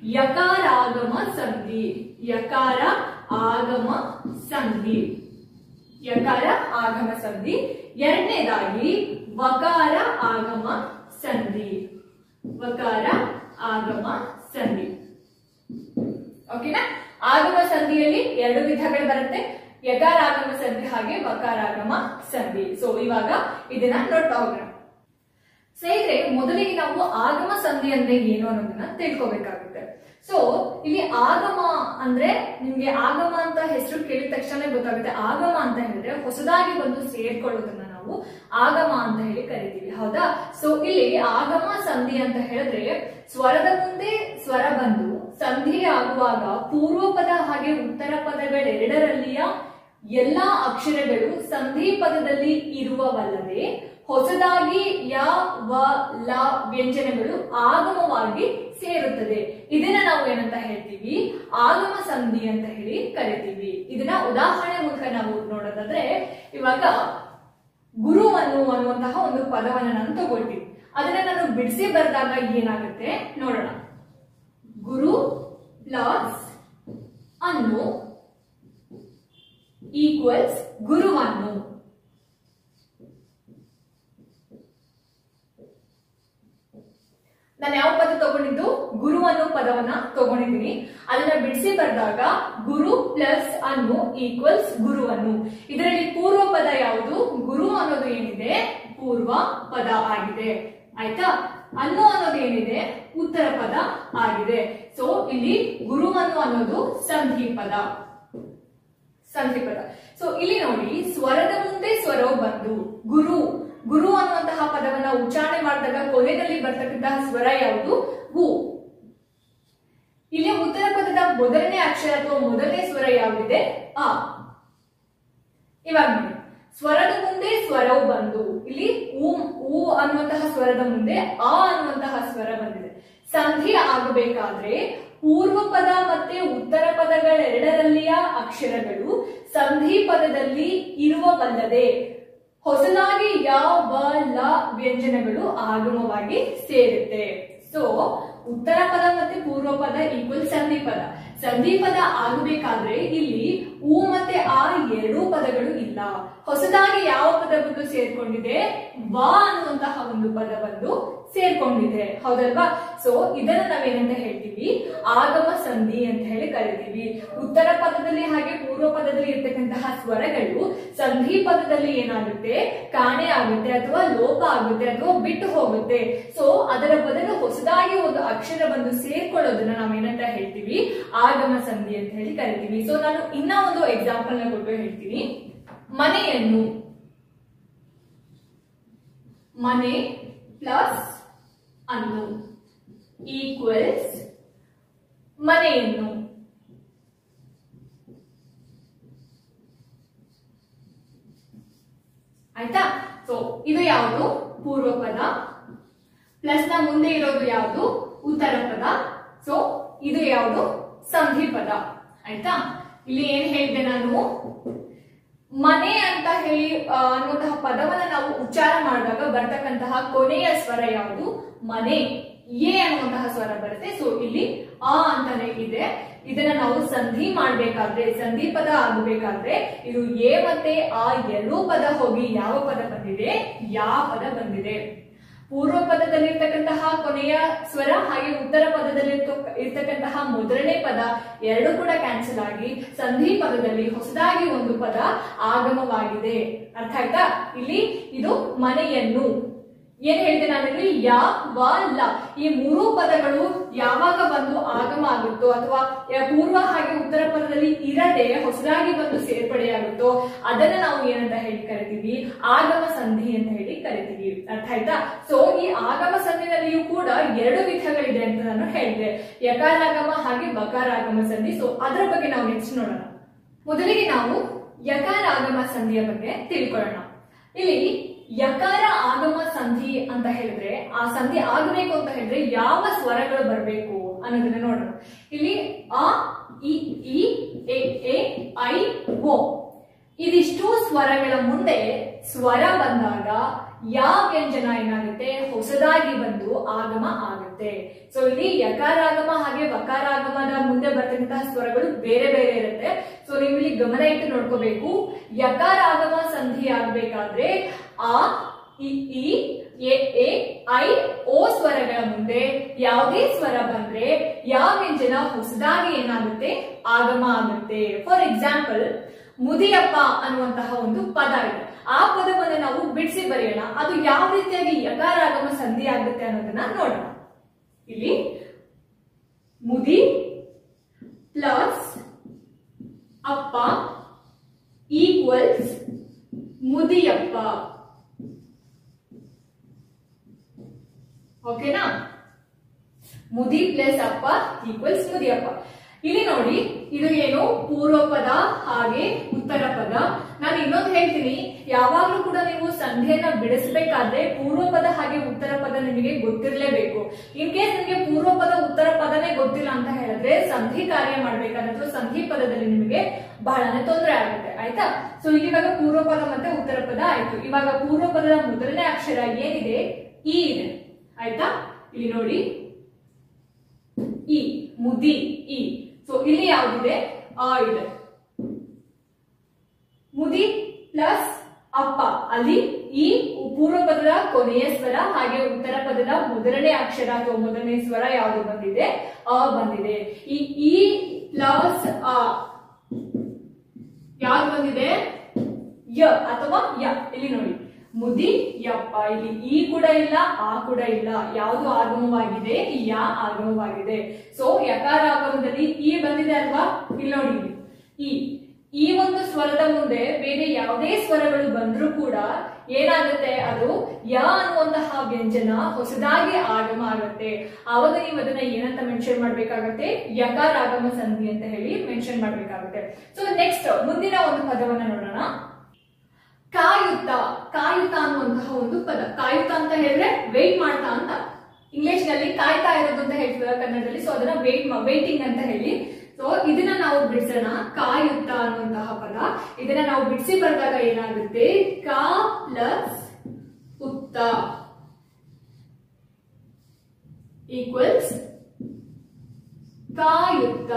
ಯಕಾರಾಗಮ ಸಂಧಿ ಯಕಾರ ಆಗಮ ಸಂಧಿ ಯಕಾರ ಆಗಮ ಸಂಧಿ ಎರಡನೇದಾಗಿ ವಕಾರ ಆಗಮ ಸಂಧಿ ವಕಾರ ಆಗಮ ಸಂಧಿ ಓಕೆನಾ ಆಗಮ ಸಂಧಿಯಲ್ಲಿ ಎರಡು ವಿಧಗಳು ಬರುತ್ತೆ ಯಕಾರ ಆಗಮ ಸಂಧಿ ಹಾಗೆ ವಕಾರಾಗಮ ಸಂಧಿ ಸೊ ಇವಾಗ ಇದನ್ನ ನೋಡ್ತಾ ಹೋಗೋಣ ಸ್ನೇಹಿತರೆ ಮೊದಲಿಗೆ ನಾವು ಆಗಮ ಸಂಧಿ ಅಂದ್ರೆ ಏನು ಅನ್ನೋದನ್ನ ತಿಳ್ಕೊಬೇಕಾಗುತ್ತೆ ಸೊ ಇಲ್ಲಿ ಆಗಮ ಅಂದ್ರೆ ನಿಮ್ಗೆ ಆಗಮ ಅಂತ ಹೆಸರು ಕೇಳಿದ ತಕ್ಷಣ ಗೊತ್ತಾಗುತ್ತೆ ಆಗಮ ಅಂತ ಹೇಳಿದ್ರೆ ಹೊಸದಾಗಿ ಬಂದು ಸೇರ್ಕೊಳ್ಳೋದನ್ನ ನಾವು ಆಗಮ ಅಂತ ಹೇಳಿ ಕರಿತೀವಿ ಹೌದಾ ಸೊ ಇಲ್ಲಿ ಆಗಮ ಸಂಧಿ ಅಂತ ಹೇಳಿದ್ರೆ ಸ್ವರದ ಮುಂದೆ ಸ್ವರ ಬಂದು ಸಂಧಿ ಆಗುವಾಗ ಪೂರ್ವ ಪದ ಹಾಗೆ ಉತ್ತರ ಪದಗಳೆರಡರಲ್ಲಿಯ ಎಲ್ಲಾ ಅಕ್ಷರಗಳು ಸಂಧಿ ಪದದಲ್ಲಿ ಇರುವವಲ್ಲದೆ ಹೊಸದಾಗಿ ಯ ವ ಲ ವ್ಯಂಜನಗಳು ಆಗಮವಾಗಿ ಸೇರುತ್ತದೆ ಇದನ್ನ ನಾವು ಏನಂತ ಹೇಳ್ತೀವಿ ಆಗಮ ಸಂಧಿ ಅಂತ ಹೇಳಿ ಕರಿತೀವಿ ಇದನ್ನ ಉದಾಹರಣೆ ಮೂಲಕ ನಾವು ನೋಡೋದಾದ್ರೆ ಇವಾಗ ಗುರುವನ್ನು ಅನ್ನುವಂತಹ ಒಂದು ಪದವನ್ನ ನಾನು ತಗೊಳ್ತೀನಿ ಅದನ್ನ ನಾನು ಬಿಡಿಸಿ ಬರೆದಾಗ ಏನಾಗುತ್ತೆ ನೋಡೋಣ ಗುರು ಪ್ಲಸ್ ಅನ್ನು ಈಕ್ವಲ್ಸ್ ಗುರುವನ್ನು ನಾನು ಯಾವ ಪದ ತಗೊಂಡಿದ್ದು ಗುರು ಅನ್ನೋ ಪದವನ್ನ ತಗೊಂಡಿದ್ದೀನಿ ಅದನ್ನ ಬಿಡಿಸಿ ಬರೆದಾಗ ಗುರು ಪ್ಲಸ್ ಅನ್ನು ಈಕ್ವಲ್ಸ್ ಗುರುವನ್ನು ಇದರಲ್ಲಿ ಪೂರ್ವ ಪದ ಯಾವುದು ಗುರು ಅನ್ನೋದು ಏನಿದೆ ಪೂರ್ವ ಪದ ಆಗಿದೆ ಆಯ್ತಾ ಅನ್ನು ಅನ್ನೋದು ಏನಿದೆ ಉತ್ತರ ಪದ ಆಗಿದೆ ಸೊ ಇಲ್ಲಿ ಗುರುವನ್ನು ಅನ್ನೋದು ಸಂಧಿ ಪದ ಸಂಧಿ ಪದ ಸೊ ಇಲ್ಲಿ ನೋಡಿ ಸ್ವರದ ಮುಂದೆ ಸ್ವರವು ಬಂದು ಗುರು ಗುರು ಅನ್ನುವಂತಹ ಪದವನ್ನ ಉಚ್ಚಾರಣೆ ಮಾಡಿದಾಗ ಕೊನೆಯಲ್ಲಿ ಬರ್ತಕ್ಕಂತಹ ಸ್ವರ ಯಾವುದು ಗು ಇಲ್ಲಿ ಉತ್ತರ ಪದದ ಮೊದಲನೇ ಅಕ್ಷರ ಅಥವಾ ಮೊದಲನೇ ಸ್ವರ ಯಾವುದಿದೆ ಆ ಇವಾಗ ನೋಡಿ ಸ್ವರದ ಮುಂದೆ ಸ್ವರವು ಬಂದು ಇಲ್ಲಿ ಊ ಊ ಅನ್ನುವಂತಹ ಸ್ವರದ ಮುಂದೆ ಆ ಅನ್ನುವಂತಹ ಸ್ವರ ಬಂದಿದೆ ಸಂಧಿ ಆಗಬೇಕಾದ್ರೆ ಪೂರ್ವ ಪದ ಮತ್ತೆ ಉತ್ತರ ಪದಗಳೆರಡರಲ್ಲಿಯ ಅಕ್ಷರಗಳು ಸಂಧಿ ಪದದಲ್ಲಿ ಇರುವವಲ್ಲದೆ ಹೊಸದಾಗಿ ಯ ವ ಲ ವ್ಯಂಜನಗಳು ಆಗಮವಾಗಿ ಸೇರುತ್ತೆ ಸೊ ಉತ್ತರ ಪದ ಮತ್ತೆ ಪೂರ್ವ ಪದ ಈಕ್ವಲ್ ಸಂಧಿ ಪದ ಸಂಧಿ ಪದ ಆಗಬೇಕಾದ್ರೆ ಇಲ್ಲಿ ಉ ಮತ್ತೆ ಆ ಎರಡೂ ಪದಗಳು ಇಲ್ಲ ಹೊಸದಾಗಿ ಯಾವ ಪದ ಬಂದು ಸೇರ್ಕೊಂಡಿದೆ ವ ಅನ್ನುವಂತಹ ಒಂದು ಪದ ಬಂದು ಸೇರ್ಕೊಂಡಿದೆ ಹೌದಲ್ವಾ ಸೊ ಇದನ್ನ ನಾವೇನಂತ ಹೇಳ್ತೀವಿ ಆಗಮ ಸಂಧಿ ಅಂತ ಹೇಳಿ ಕರಿತೀವಿ ಉತ್ತರ ಪದದಲ್ಲಿ ಹಾಗೆ ಪೂರ್ವ ಪದದಲ್ಲಿ ಇರ್ತಕ್ಕಂತಹ ಸ್ವರಗಳು ಸಂಧಿ ಪದದಲ್ಲಿ ಏನಾಗುತ್ತೆ ಕಾಣೆ ಆಗುತ್ತೆ ಅಥವಾ ಲೋಪ ಆಗುತ್ತೆ ಅಥವಾ ಬಿಟ್ಟು ಹೋಗುತ್ತೆ ಸೊ ಅದರ ಬದಲು ಹೊಸದಾಗಿ ಒಂದು ಅಕ್ಷರ ಬಂದು ಸೇರ್ಕೊಳ್ಳೋದನ್ನ ನಾವೇನಂತ ಹೇಳ್ತೀವಿ ಆಗಮ ಸಂಧಿ ಅಂತ ಹೇಳಿ ಕರಿತೀವಿ ಸೊ ನಾನು ಇನ್ನ ಒಂದು ಎಕ್ಸಾಂಪಲ್ ನ ಕೊಟ್ಟು ಹೇಳ್ತೀನಿ ಮನೆಯನ್ನು ಮನೆ ಪ್ಲಸ್ ಅನ್ನು ಈಕ್ವಲ್ಸ್ ಮನೆಯನ್ನು ಆಯ್ತಾ ಸೊ ಇದು ಯಾವುದು ಪೂರ್ವ ಪದ ಪ್ಲಸ್ ನ ಮುಂದೆ ಇರೋದು ಯಾವುದು ಉತ್ತರ ಪದ ಸೊ ಇದು ಯಾವುದು ಸಂಧಿ ಪದ ಆಯ್ತಾ ಇಲ್ಲಿ ಏನ್ ಹೇಳಿದೆ ನಾನು ಮನೆ ಅಂತ ಹೇಳಿ ಆ, ಅನ್ನುವಂತಹ ಪದವನ್ನ ನಾವು ಉಚ್ಚಾರ ಮಾಡಿದಾಗ ಬರ್ತಕ್ಕಂತಹ ಕೊನೆಯ ಸ್ವರ ಯಾವುದು ಮನೆ ಎ ಅನ್ನುವಂತಹ ಸ್ವರ ಬರುತ್ತೆ ಸೊ ಇಲ್ಲಿ ಆ ಅಂತಾನೆ ಇದೆ ಇದನ್ನ ನಾವು ಸಂಧಿ ಮಾಡ್ಬೇಕಾದ್ರೆ ಸಂಧಿ ಪದ ಆಗಬೇಕಾದ್ರೆ ಇದು ಎ ಮತ್ತೆ ಆ ಎರಡೂ ಪದ ಹೋಗಿ ಯಾವ ಪದ ಬಂದಿದೆ ಯಾ ಪದ ಬಂದಿದೆ ಪೂರ್ವ ಪದದಲ್ಲಿ ಇರ್ತಕ್ಕಂತಹ ಕೊನೆಯ ಸ್ವರ ಹಾಗೆ ಉತ್ತರ ಪದದಲ್ಲಿ ಇರ್ತಕ್ಕ- ಇರ್ತಕ್ಕಂತಹ ಮೊದಲನೇ ಪದ ಎರಡು ಕೂಡ ಕ್ಯಾನ್ಸಲ್ ಆಗಿ ಸಂಧಿ ಪದದಲ್ಲಿ ಹೊಸದಾಗಿ ಒಂದು ಪದ ಆಗಮವಾಗಿದೆ ಅರ್ಥ ಆಯ್ತಾ ಇಲ್ಲಿ ಇದು ಮನೆಯನ್ನು ಏನ್ ಹೇಳಿದೆ ನಾನಿಲ್ಲಿ ಯಾ ವ ಲ ಈ ಮೂರು ಪದಗಳು ಯಾವಾಗ ಬಂದು ಆಗಮ ಆಗುತ್ತೋ ಅಥವಾ ಯ- ಪೂರ್ವ ಹಾಗೆ ಉತ್ತರ ಪದದಲ್ಲಿ ಇರದೆ ಹೊಸದಾಗಿ ಬಂದು ಸೇರ್ಪಡೆಯಾಗುತ್ತೋ ಅದನ್ನ ನಾವು ಏನಂತ ಹೇಳಿ ಕರಿತೀವಿ ಆಗಮ ಸಂಧಿ ಅಂತ ಹೇಳಿ ಕರಿತೀವಿ ಅರ್ಥ ಆಯ್ತಾ ಸೊ ಈ ಆಗಮ ಸಂಧಿನಲ್ಲಿಯೂ ಕೂಡ ಎರಡು ವಿಧಗಳಿದೆ ಅಂತ ನಾನು ಹೇಳಿದೆ ಯಕಾರಾಗಮ ಹಾಗೆ ಬಕಾರಾಗಮ ಸಂಧಿ ಸೊ ಅದರ ಬಗ್ಗೆ ನಾವು ನೆಕ್ಸ್ಟ್ ನೋಡೋಣ ಮೊದಲಿಗೆ ನಾವು ಯಕಾರ ಆಗಮ ಸಂಧಿಯ ಬಗ್ಗೆ ತಿಳ್ಕೊಳ್ಳೋಣ ಇಲ್ಲಿ ಯಕಾರ ಆಗಮ ಸಂಧಿ ಅಂತ ಹೇಳಿದ್ರೆ ಆ ಸಂಧಿ ಆಗಬೇಕು ಅಂತ ಹೇಳಿದ್ರೆ ಯಾವ ಸ್ವರಗಳು ಬರಬೇಕು ಅನ್ನೋದನ್ನ ನೋಡೋಣ ಇಲ್ಲಿ ಆ ಇ ಈ ಎ ಎ ಐ ಓ ಇದಿಷ್ಟು ಸ್ವರಗಳ ಮುಂದೆ ಸ್ವರ ಬಂದಾಗ ಯಾವ ವ್ಯಂಜನ ಏನಾಗುತ್ತೆ ಹೊಸದಾಗಿ ಬಂದು ಆಗಮ ಆಗುತ್ತೆ ಸೊ ಇಲ್ಲಿ ಯಕಾರಾಗಮ ಹಾಗೆ ವಕಾರಾಗಮದ ಮುಂದೆ ಬರ್ತಕ್ಕಂತಹ ಸ್ವರಗಳು ಬೇರೆ ಬೇರೆ ಇರುತ್ತೆ ಸೊ ನೀವು ಇಲ್ಲಿ ಗಮನ ಇಟ್ಟು ನೋಡ್ಕೋಬೇಕು ಯಕಾರಾಗಮ ಸಂಧಿ ಆಗ್ಬೇಕಾದ್ರೆ ಆ ಇ ಈ ಎ ಎ ಐ ಓ ಸ್ವರಗಳ ಮುಂದೆ ಯಾವುದೇ ಸ್ವರ ಬಂದ್ರೆ ಯಾವ ವ್ಯಂಜನ ಹೊಸದಾಗಿ ಏನಾಗುತ್ತೆ ಆಗಮ ಆಗುತ್ತೆ ಫಾರ್ ಎಕ್ಸಾಂಪಲ್ ಮುದಿಯಪ್ಪ ಅನ್ನುವಂತಹ ಒಂದು ಪದ ಇದೆ ಆ ಪದವನ್ನು ನಾವು ಬಿಡಿಸಿ ಬರೆಯೋಣ ಅದು ಯಾವ ರೀತಿಯಾಗಿ ಯಕಾರಾಗಮ ಸಂಧಿ ಆಗುತ್ತೆ ಅನ್ನೋದನ್ನ ನೋಡೋಣ ಇಲ್ಲಿ ಮುದಿ ಪ್ಲಸ್ ಅಪ್ಪ ಈಕ್ವಲ್ಸ್ ಮುದಿಯಪ್ಪ ಓಕೆನಾ ಮುದಿ ಪ್ಲಸ್ ಅಪ್ಪ ಈಕ್ವಲ್ಸ್ ಮುದಿಯಪ್ಪ ಇಲ್ಲಿ ನೋಡಿ ಇದು ಏನು ಪೂರ್ವ ಪದ ಹಾಗೆ ಉತ್ತರ ಪದ ನಾನು ಇನ್ನೊಂದು ಹೇಳ್ತೀನಿ ಯಾವಾಗ್ಲೂ ಕೂಡ ನೀವು ಸಂಧಿಯನ್ನ ಬಿಡಿಸ್ಬೇಕಾದ್ರೆ ಪೂರ್ವ ಪದ ಹಾಗೆ ಉತ್ತರ ಪದ ನಿಮಗೆ ಗೊತ್ತಿರಲೇಬೇಕು ಇನ್ ಕೇಸ್ ನಿಮಗೆ ಪೂರ್ವ ಪದ ಉತ್ತರ ಪದನೇ ಗೊತ್ತಿಲ್ಲ ಅಂತ ಹೇಳಿದ್ರೆ ಸಂಧಿ ಕಾರ್ಯ ಮಾಡ್ಬೇಕಾದ್ರೆ ಅಥವಾ ಸಂಧಿ ಪದದಲ್ಲಿ ನಿಮಗೆ ಬಹಳನೇ ತೊಂದರೆ ಆಗುತ್ತೆ ಆಯ್ತಾ ಸೊ ಇಲ್ಲಿ ಇವಾಗ ಪೂರ್ವ ಪದ ಮತ್ತೆ ಉತ್ತರ ಪದ ಆಯ್ತು ಇವಾಗ ಪೂರ್ವ ಪದದ ಮೊದಲನೇ ಅಕ್ಷರ ಏನಿದೆ ಈ ಇದೆ ಆಯ್ತಾ ಇಲ್ಲಿ ನೋಡಿ ಇ ಮುದಿ ಇ ಸೊ ಇಲ್ಲಿ ಯಾವ್ದಿದೆ ಆ ಇದೆ ಮುದಿ ಪ್ಲಸ್ ಅಪ್ಪ ಅಲ್ಲಿ ಈ ಪೂರ್ವ ಪದದ ಕೊನೆಯ ಸ್ವರ ಹಾಗೆ ಉತ್ತರ ಪದದ ಮೊದಲನೇ ಅಕ್ಷರ ಅಥವಾ ಮೊದಲನೇ ಸ್ವರ ಯಾವುದು ಬಂದಿದೆ ಅ ಬಂದಿದೆ ಈ ಇ ಪ್ಲಸ್ ಆ ಯಾವ್ದು ಬಂದಿದೆ ಯ ಅಥವಾ ಯ ಇಲ್ಲಿ ನೋಡಿ ಮುದಿ ಯಪ್ಪ ಇಲ್ಲಿ ಈ ಕೂಡ ಇಲ್ಲ ಆ ಕೂಡ ಇಲ್ಲ ಯಾವುದು ಆಗಮವಾಗಿದೆ ಈ ಯಾ ಆಗಮವಾಗಿದೆ ಸೊ ಯಕಾರ ಆಗಮದಲ್ಲಿ ಈ ಬಂದಿದೆ ಅಲ್ವಾ ಇಲ್ಲಿ ನೋಡಿ ಇಲ್ಲಿ. ಈ ಈ ಒಂದು ಸ್ವರದ ಮುಂದೆ ಬೇರೆ ಯಾವುದೇ ಸ್ವರಗಳು ಬಂದ್ರೂ ಕೂಡ ಏನಾಗುತ್ತೆ ಅದು ಯ ಅನ್ನುವಂತಹ ವ್ಯಂಜನ ಹೊಸದಾಗಿ ಆಗಮ ಆಗುತ್ತೆ ಆವಾಗ ನೀವು ಅದನ್ನ ಏನಂತ ಮೆನ್ಷನ್ ಮಾಡ್ಬೇಕಾಗತ್ತೆ ಯಕಾರ ಆಗಮ ಸಂಧಿ ಅಂತ ಹೇಳಿ ಮೆನ್ಷನ್ ಮಾಡ್ಬೇಕಾಗುತ್ತೆ ಸೊ ನೆಕ್ಸ್ಟ್ ಮುಂದಿನ ಒಂದು ಪದವನ್ನ ನೋಡೋಣ ಕಾಯುತ್ತ ಕಾಯುತ್ತ ಅನ್ನುವಂತಹ ಒಂದು ಪದ ಕಾಯುತ್ತ ಅಂತ ಹೇಳಿದ್ರೆ ವೇಟ್ ಮಾಡ್ತಾ ಅಂತ ಇಂಗ್ಲಿಷ್ ನಲ್ಲಿ ಕಾಯ್ತಾ ಇರೋದು ಅಂತ ಹೇಳ್ತೀವಿ ಕನ್ನಡದಲ್ಲಿ ಸೊ ಅದನ್ನ ವೇಟ್ ವೇಟಿಂಗ್ ಅಂತ ಹೇಳಿ ಸೊ ಇದನ್ನ ನಾವು ಬಿಡಿಸೋಣ ಕಾಯುತ್ತ ಅನ್ನುವಂತಹ ಪದ ಇದನ್ನ ನಾವು ಬಿಡಿಸಿ ಬರೆದಾಗ ಏನಾಗುತ್ತೆ ಕಾ ಪ್ಲಸ್ ಉತ್ತ ಈಕ್ವಲ್ಸ್ ಕಾಯುತ್ತ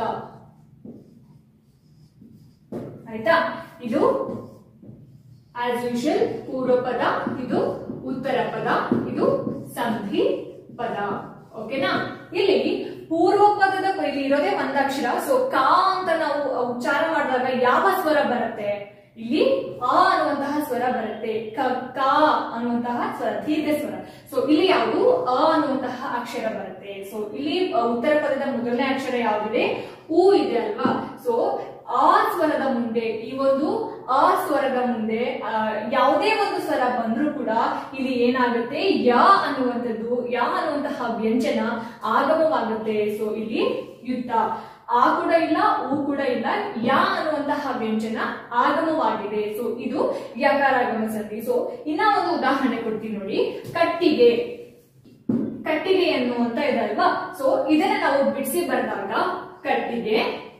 ಆಯ್ತಾ ಇದು ಆಸ್ ಯೂಶಲ್ ಪೂರ್ವ ಪದ ಇದು ಉತ್ತರ ಪದ ಇದು ಸಂಧಿ ಪದ ಓಕೆನಾ ಇಲ್ಲಿ ಪೂರ್ವ ಪದದ ಇಲ್ಲಿ ಇರೋದೇ ಒಂದಕ್ಷರ ಸೊ ಕಾ ಅಂತ ನಾವು ಉಚ್ಚಾರ ಮಾಡಿದಾಗ ಯಾವ ಸ್ವರ ಬರುತ್ತೆ ಇಲ್ಲಿ ಆ ಅನ್ನುವಂತಹ ಸ್ವರ ಬರುತ್ತೆ ಕ ಕಾ ಅನ್ನುವಂತಹ ಸ್ವರ ದೀರ್ಘ ಸ್ವರ ಸೊ ಇಲ್ಲಿ ಯಾವುದು ಅ ಅನ್ನುವಂತಹ ಅಕ್ಷರ ಬರುತ್ತೆ ಸೊ ಇಲ್ಲಿ ಅ, ಉತ್ತರ ಪದದ ಮೊದಲನೇ ಅಕ್ಷರ ಯಾವುದಿದೆ ಉ ಇದೆ ಅಲ್ವಾ ಸೊ ಆ ಸ್ವರದ ಮುಂದೆ ಈ ಒಂದು ಆ ಸ್ವರದ ಮುಂದೆ ಆ, ಯಾವುದೇ ಒಂದು ಸ್ವರ ಬಂದ್ರೂ ಕೂಡ ಇಲ್ಲಿ ಏನಾಗುತ್ತೆ ಯ ಅನ್ನುವಂಥದ್ದು ಯ ಅನ್ನುವಂತಹ ವ್ಯಂಜನ ಆಗಮವಾಗುತ್ತೆ ಸೊ ಇಲ್ಲಿ ಯುದ್ಧ ಆ ಕೂಡ ಇಲ್ಲ ಉ ಕೂಡ ಇಲ್ಲ ಯ ಅನ್ನುವಂತಹ ವ್ಯಂಜನ ಆಗಮವಾಗಿದೆ ಸೊ ಇದು ಯಕಾರಾಗಮ ಸಂಧಿ ಸೊ ಇನ್ನ ಒಂದು ಉದಾಹರಣೆ ಕೊಡ್ತೀನಿ ನೋಡಿ ಕಟ್ಟಿಗೆ ಕಟ್ಟಿಗೆ ಅನ್ನುವಂತ ಇದೆ ಅಲ್ವಾ ಸೊ ಇದನ್ನ ನಾವು ಬಿಡಿಸಿ ಬರೆದಾಗ ಕಟ್ಟಿಗೆ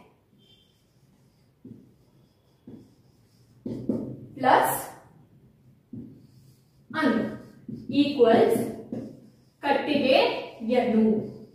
ಪ್ಲಸ್ ಅನ್ನು ಈಕ್ವಲ್ಸ್ ಕಟ್ಟಿಗೆ ಎನ್ನು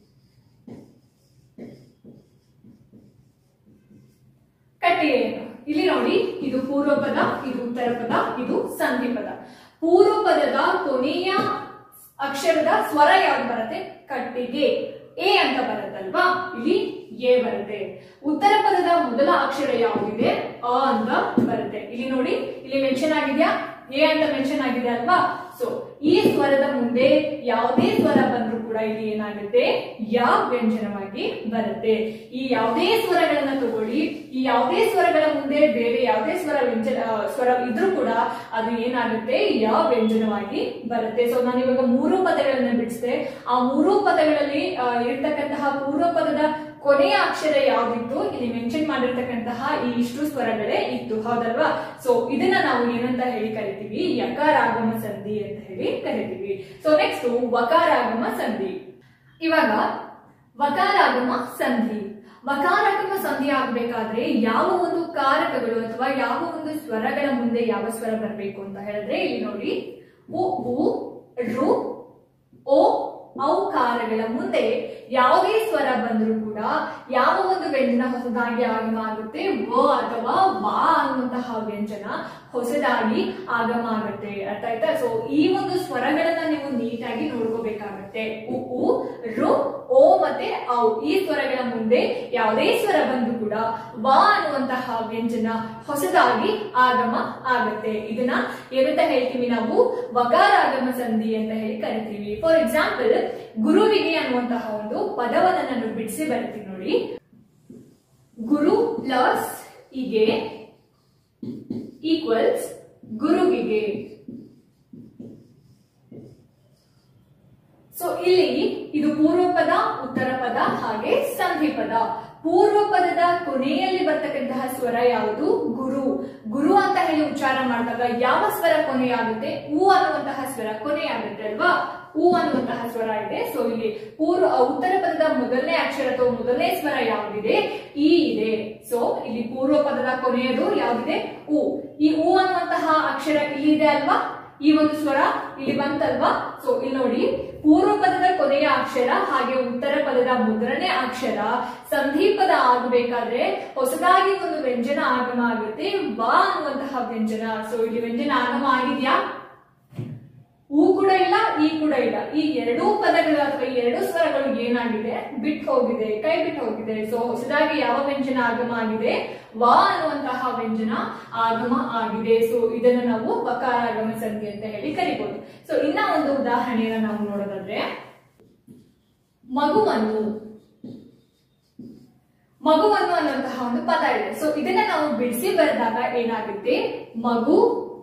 ಕಟ್ಟಿಗೆ ಎನ್ನು ಇಲ್ಲಿ ನೋಡಿ ಇದು ಪೂರ್ವ ಪದ ಇದು ಉತ್ತರ ಪದ ಇದು ಸಂಧಿ ಪದ ಪೂರ್ವ ಪದದ ಕೊನೆಯ ಅಕ್ಷರದ ಸ್ವರ ಯಾವ್ದು ಬರುತ್ತೆ ಕಟ್ಟಿಗೆ ಎ ಅಂತ ಬರುತ್ತಲ್ವಾ ಇಲ್ಲಿ ಎ ಬರುತ್ತೆ ಉತ್ತರ ಪದದ ಮೊದಲ ಅಕ್ಷರ ಯಾವುದಿದೆ ಅ ಅಂತ ಬರುತ್ತೆ ಇಲ್ಲಿ ನೋಡಿ ಇಲ್ಲಿ ಮೆನ್ಷನ್ ಆಗಿದ್ಯಾ ಎ ಅಂತ ಮೆನ್ಷನ್ ಆಗಿದೆ ಅಲ್ವಾ ಸೊ ಈ ಸ್ವರದ ಮುಂದೆ ಯಾವುದೇ ಸ್ವರ ಬಂದ್ರೂ ಕೂಡ ಇಲ್ಲಿ ಏನಾಗುತ್ತೆ ಯ ವ್ಯಂಜನವಾಗಿ ಬರುತ್ತೆ ಈ ಯಾವುದೇ ಸ್ವರಗಳನ್ನ ತಗೊಳ್ಳಿ ಈ ಯಾವುದೇ ಸ್ವರಗಳ ಮುಂದೆ ಬೇರೆ ಯಾವುದೇ ಸ್ವರ ವ್ಯಂಜನ ಆ, ಸ್ವರ ಇದ್ರೂ ಕೂಡ ಅದು ಏನಾಗುತ್ತೆ ಯ ವ್ಯಂಜನವಾಗಿ ಬರುತ್ತೆ ಸೊ ನಾನು ಇವಾಗ ಮೂರು ಪದಗಳನ್ನ ಬಿಡಿಸಿದೆ ಆ ಮೂರು ಪದಗಳಲ್ಲಿ ಆ, ಇರ್ತಕ್ಕಂತಹ ಪೂರ್ವ ಪದದ ಕೊನೆಯ ಅಕ್ಷರ ಯಾವ್ದಿತ್ತು ಇಲ್ಲಿ ಮೆನ್ಷನ್ ಮಾಡಿರ್ತಕ್ಕಂತಹ ಈ ಇಷ್ಟು ಸ್ವರಗಳೇ ಇತ್ತು ಹೌದಲ್ವಾ ಸೊ ಇದನ್ನ ನಾವು ಏನಂತ ಹೇಳಿ ಕರಿತೀವಿ ಯಕಾರಾಗಮ ಸಂಧಿ ಅಂತ ಹೇಳಿ ಕರಿತೀವಿ ಸೊ ನೆಕ್ಸ್ಟ್ ವಕಾರಾಗಮ ಸಂಧಿ ಇವಾಗ ವಕಾರಾಗಮ ಸಂಧಿ ವಕಾರಾಗಮ ಸಂಧಿ ಆಗ್ಬೇಕಾದ್ರೆ ಯಾವ ಒಂದು ಕಾರಕಗಳು ಅಥವಾ ಯಾವ ಒಂದು ಸ್ವರಗಳ ಮುಂದೆ ಯಾವ ಸ್ವರ ಬರಬೇಕು ಅಂತ ಹೇಳಿದ್ರೆ ಇಲ್ಲಿ ನೋಡಿ ಉ ಉ ರು ಓ ಔಕಾರಗಳ ಮುಂದೆ ಯಾವುದೇ ಸ್ವರ ಬಂದರೂ ಕೂಡ ಯಾವ ಒಂದು ವ್ಯಂಜನ ಹೊಸದಾಗಿ ಆಗಮ ಆಗುತ್ತೆ ವ ಅಥವಾ ವಾ ಅನ್ನುವಂತಹ ವ್ಯಂಜನ ಹೊಸದಾಗಿ ಆಗಮ ಆಗುತ್ತೆ ಅರ್ಥ ಆಯ್ತಾ ಸೊ ಈ ಒಂದು ಸ್ವರಗಳನ್ನ ನೀವು ನೀಟಾಗಿ ನೋಡ್ಕೋಬೇಕಾಗತ್ತೆ ಉ ಉ ರು ಓ ಮತ್ತೆ ಔ ಈ ಸ್ವರಗಳ ಮುಂದೆ ಯಾವುದೇ ಸ್ವರ ಬಂದು ಕೂಡ ವಾ ಅನ್ನುವಂತಹ ವ್ಯಂಜನ ಹೊಸದಾಗಿ ಆಗಮ ಆಗತ್ತೆ ಇದನ್ನ ಏನಂತ ಹೇಳ್ತೀವಿ ನಾವು ವಕಾರಾಗಮ ಸಂಧಿ ಅಂತ ಹೇಳಿ ಕರಿತೀವಿ ಫಾರ್ ಎಕ್ಸಾಂಪಲ್ ಗುರುವಿಗೆ ಅನ್ನುವಂತಹ ಒಂದು ಪದವನ್ನ ನಾನು ಬಿಡಿಸಿ ಬರ್ತೀನಿ ನೋಡಿ ಗುರು ಪ್ಲಸ್ ಇಗೆ ಈಕ್ವಲ್ಸ್ ಗುರುವಿಗೆ ಸೊ ಇಲ್ಲಿ ಇದು ಪೂರ್ವ ಪದ ಉತ್ತರ ಪದ ಹಾಗೆ ಸಂಧಿ ಪದ ಪೂರ್ವ ಪದದ ಕೊನೆಯಲ್ಲಿ ಬರ್ತಕ್ಕಂತಹ ಸ್ವರ ಯಾವುದು ಗುರು ಗುರು ಅಂತ ಹೇಳಿ ಉಚ್ಚಾರ ಮಾಡಿದಾಗ ಯಾವ ಸ್ವರ ಕೊನೆಯಾಗುತ್ತೆ ಉ ಅನ್ನುವಂತಹ ಸ್ವರ ಕೊನೆಯಾಗುತ್ತೆ ಅಲ್ವಾ ಉ ಅನ್ನುವಂತಹ ಸ್ವರ ಇದೆ ಸೊ ಇಲ್ಲಿ ಪೂರ್ವ ಉತ್ತರ ಪದದ ಮೊದಲನೇ ಅಕ್ಷರ ಅಥವಾ ಮೊದಲನೇ ಸ್ವರ ಯಾವುದಿದೆ ಈ ಇದೆ ಸೊ ಇಲ್ಲಿ ಪೂರ್ವ ಪದದ ಕೊನೆಯದು ಯಾವುದಿದೆ ಉ ಈ ಉ ಅನ್ನುವಂತಹ ಅಕ್ಷರ ಇಲ್ಲಿ ಇದೆ ಅಲ್ವಾ ಈ ಒಂದು ಸ್ವರ ಇಲ್ಲಿ ಬಂತಲ್ವಾ ಸೊ ಇಲ್ಲಿ ನೋಡಿ ಪೂರ್ವ ಪದದ ಕೊನೆಯ ಅಕ್ಷರ ಹಾಗೆ ಉತ್ತರ ಪದದ ಮೊದಲನೇ ಅಕ್ಷರ ಸಂಧಿ ಪದ ಆಗಬೇಕಾದ್ರೆ ಹೊಸದಾಗಿ ಒಂದು ವ್ಯಂಜನ ಆಗಮ ಆಗುತ್ತೆ ವಾ ಅನ್ನುವಂತಹ ವ್ಯಂಜನ ಸೊ ಇಲ್ಲಿ ವ್ಯಂಜನ ಆಗಮ ಆಗಿದ್ಯಾ ಹೂ ಕೂಡ ಇಲ್ಲ ಈ ಕೂಡ ಇಲ್ಲ ಈ ಎರಡೂ ಪದಗಳು ಅಥವಾ ಈ ಎರಡು ಸ್ವರಗಳು ಏನಾಗಿದೆ ಬಿಟ್ಟು ಹೋಗಿದೆ ಕೈ ಬಿಟ್ಟು ಹೋಗಿದೆ ಸೊ ಹೊಸದಾಗಿ ಯಾವ ವ್ಯಂಜನ ಆಗಮ ಆಗಿದೆ ವಾ ಅನ್ನುವಂತಹ ವ್ಯಂಜನ ಆಗಮ ಆಗಿದೆ ಸೊ ಇದನ್ನ ನಾವು ಬಕಾರಾಗಮ ಸಂಧಿ ಅಂತ ಹೇಳಿ ಕರಿಬಹುದು ಸೊ ಇನ್ನ ಒಂದು ಉದಾಹರಣೆಯನ್ನ ನಾವು ನೋಡೋದಾದ್ರೆ ಮಗುವನ್ನು ಮಗುವನ್ನು ಅನ್ನುವಂತಹ ಒಂದು ಪದ ಇದೆ ಸೊ ಇದನ್ನ ನಾವು ಬಿಡಿಸಿ ಬರೆದಾಗ ಏನಾಗುತ್ತೆ ಮಗು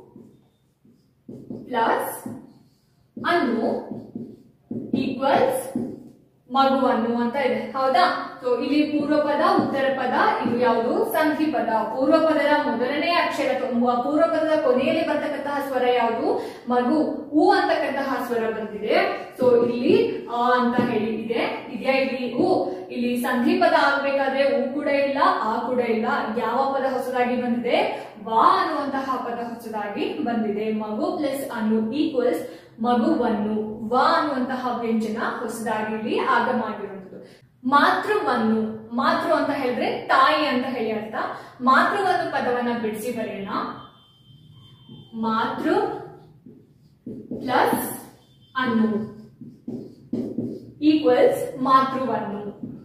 ಪ್ಲಸ್ ಅನ್ನು ಈಕ್ವಲ್ಸ್ ಮಗುವನ್ನು ಅಂತ ಇದೆ ಹೌದಾ ಸೊ ಇಲ್ಲಿ ಪೂರ್ವ ಪದ ಉತ್ತರ ಪದ ಇದು ಯಾವುದು ಸಂಧಿ ಪದ ಪೂರ್ವ ಪದದ ಮೊದಲನೇ ಅಕ್ಷರ ತುಂಬ ಪೂರ್ವ ಪದದ ಕೊನೆಯಲ್ಲಿ ಬರ್ತಕ್ಕಂತಹ ಸ್ವರ ಯಾವುದು ಮಗು ಹೂ ಅಂತಕ್ಕಂತಹ ಸ್ವರ ಬಂದಿದೆ ಸೊ ಇಲ್ಲಿ ಆ ಅಂತ ಹೇಳಿ ಇದೆ ಇದೆಯಾ ಇಲ್ಲಿ ಹೂ ಇಲ್ಲಿ ಸಂಧಿ ಪದ ಆಗ್ಬೇಕಾದ್ರೆ ಹೂ ಕೂಡ ಇಲ್ಲ ಆ ಕೂಡ ಇಲ್ಲ ಯಾವ ಪದ ಹೊಸದಾಗಿ ಬಂದಿದೆ ವಾ ಅನ್ನುವಂತಹ ಪದ ಹೊಸದಾಗಿ ಬಂದಿದೆ ಮಗು ಪ್ಲಸ್ ಅನ್ನು ಈಕ್ವಲ್ಸ್ ಮಗುವನ್ನು ವ ಅನ್ನುವಂತಹ ವ್ಯಂಜನ ಹೊಸದಾಗಿ ಇಲ್ಲಿ ಆಗಮ ಆಗಿರುವಂಥದ್ದು ಮಾತೃವನ್ನು ಮಾತೃ ಅಂತ ಹೇಳಿದ್ರೆ ತಾಯಿ ಅಂತ ಹೇಳಿ ಅರ್ಥ ಮಾತೃವನ್ನು ಪದವನ್ನ ಬಿಡಿಸಿ ಬರೆಯೋಣ ಮಾತೃ ಪ್ಲಸ್ ಅನ್ನು ಈಕ್ವಲ್ಸ್ ಮಾತೃವನ್ನು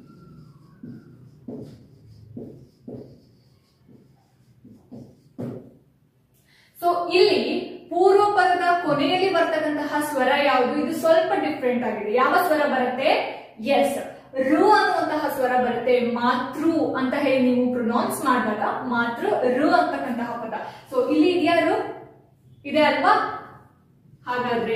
ಸೊ ಇಲ್ಲಿ ಪೂರ್ವ ಪದದ ಕೊನೆಯಲ್ಲಿ ಬರ್ತಕ್ಕಂತಹ ಸ್ವರ ಯಾವುದು ಇದು ಸ್ವಲ್ಪ ಡಿಫ್ರೆಂಟ್ ಆಗಿದೆ ಯಾವ ಸ್ವರ ಬರುತ್ತೆ ಎಸ್ ರು ಅನ್ನುವಂತಹ ಸ್ವರ ಬರುತ್ತೆ ಮಾತೃ ಅಂತ ಹೇಳಿ ನೀವು ಪ್ರೊನೌನ್ಸ್ ಮಾಡಿದಾಗ ಮಾತೃ ರು ಅಂತಕ್ಕಂತಹ ಪದ ಸೊ ಇಲ್ಲಿ ಇದೆಯಾ ರು ಇದೆ ಅಲ್ವಾ ಹಾಗಾದ್ರೆ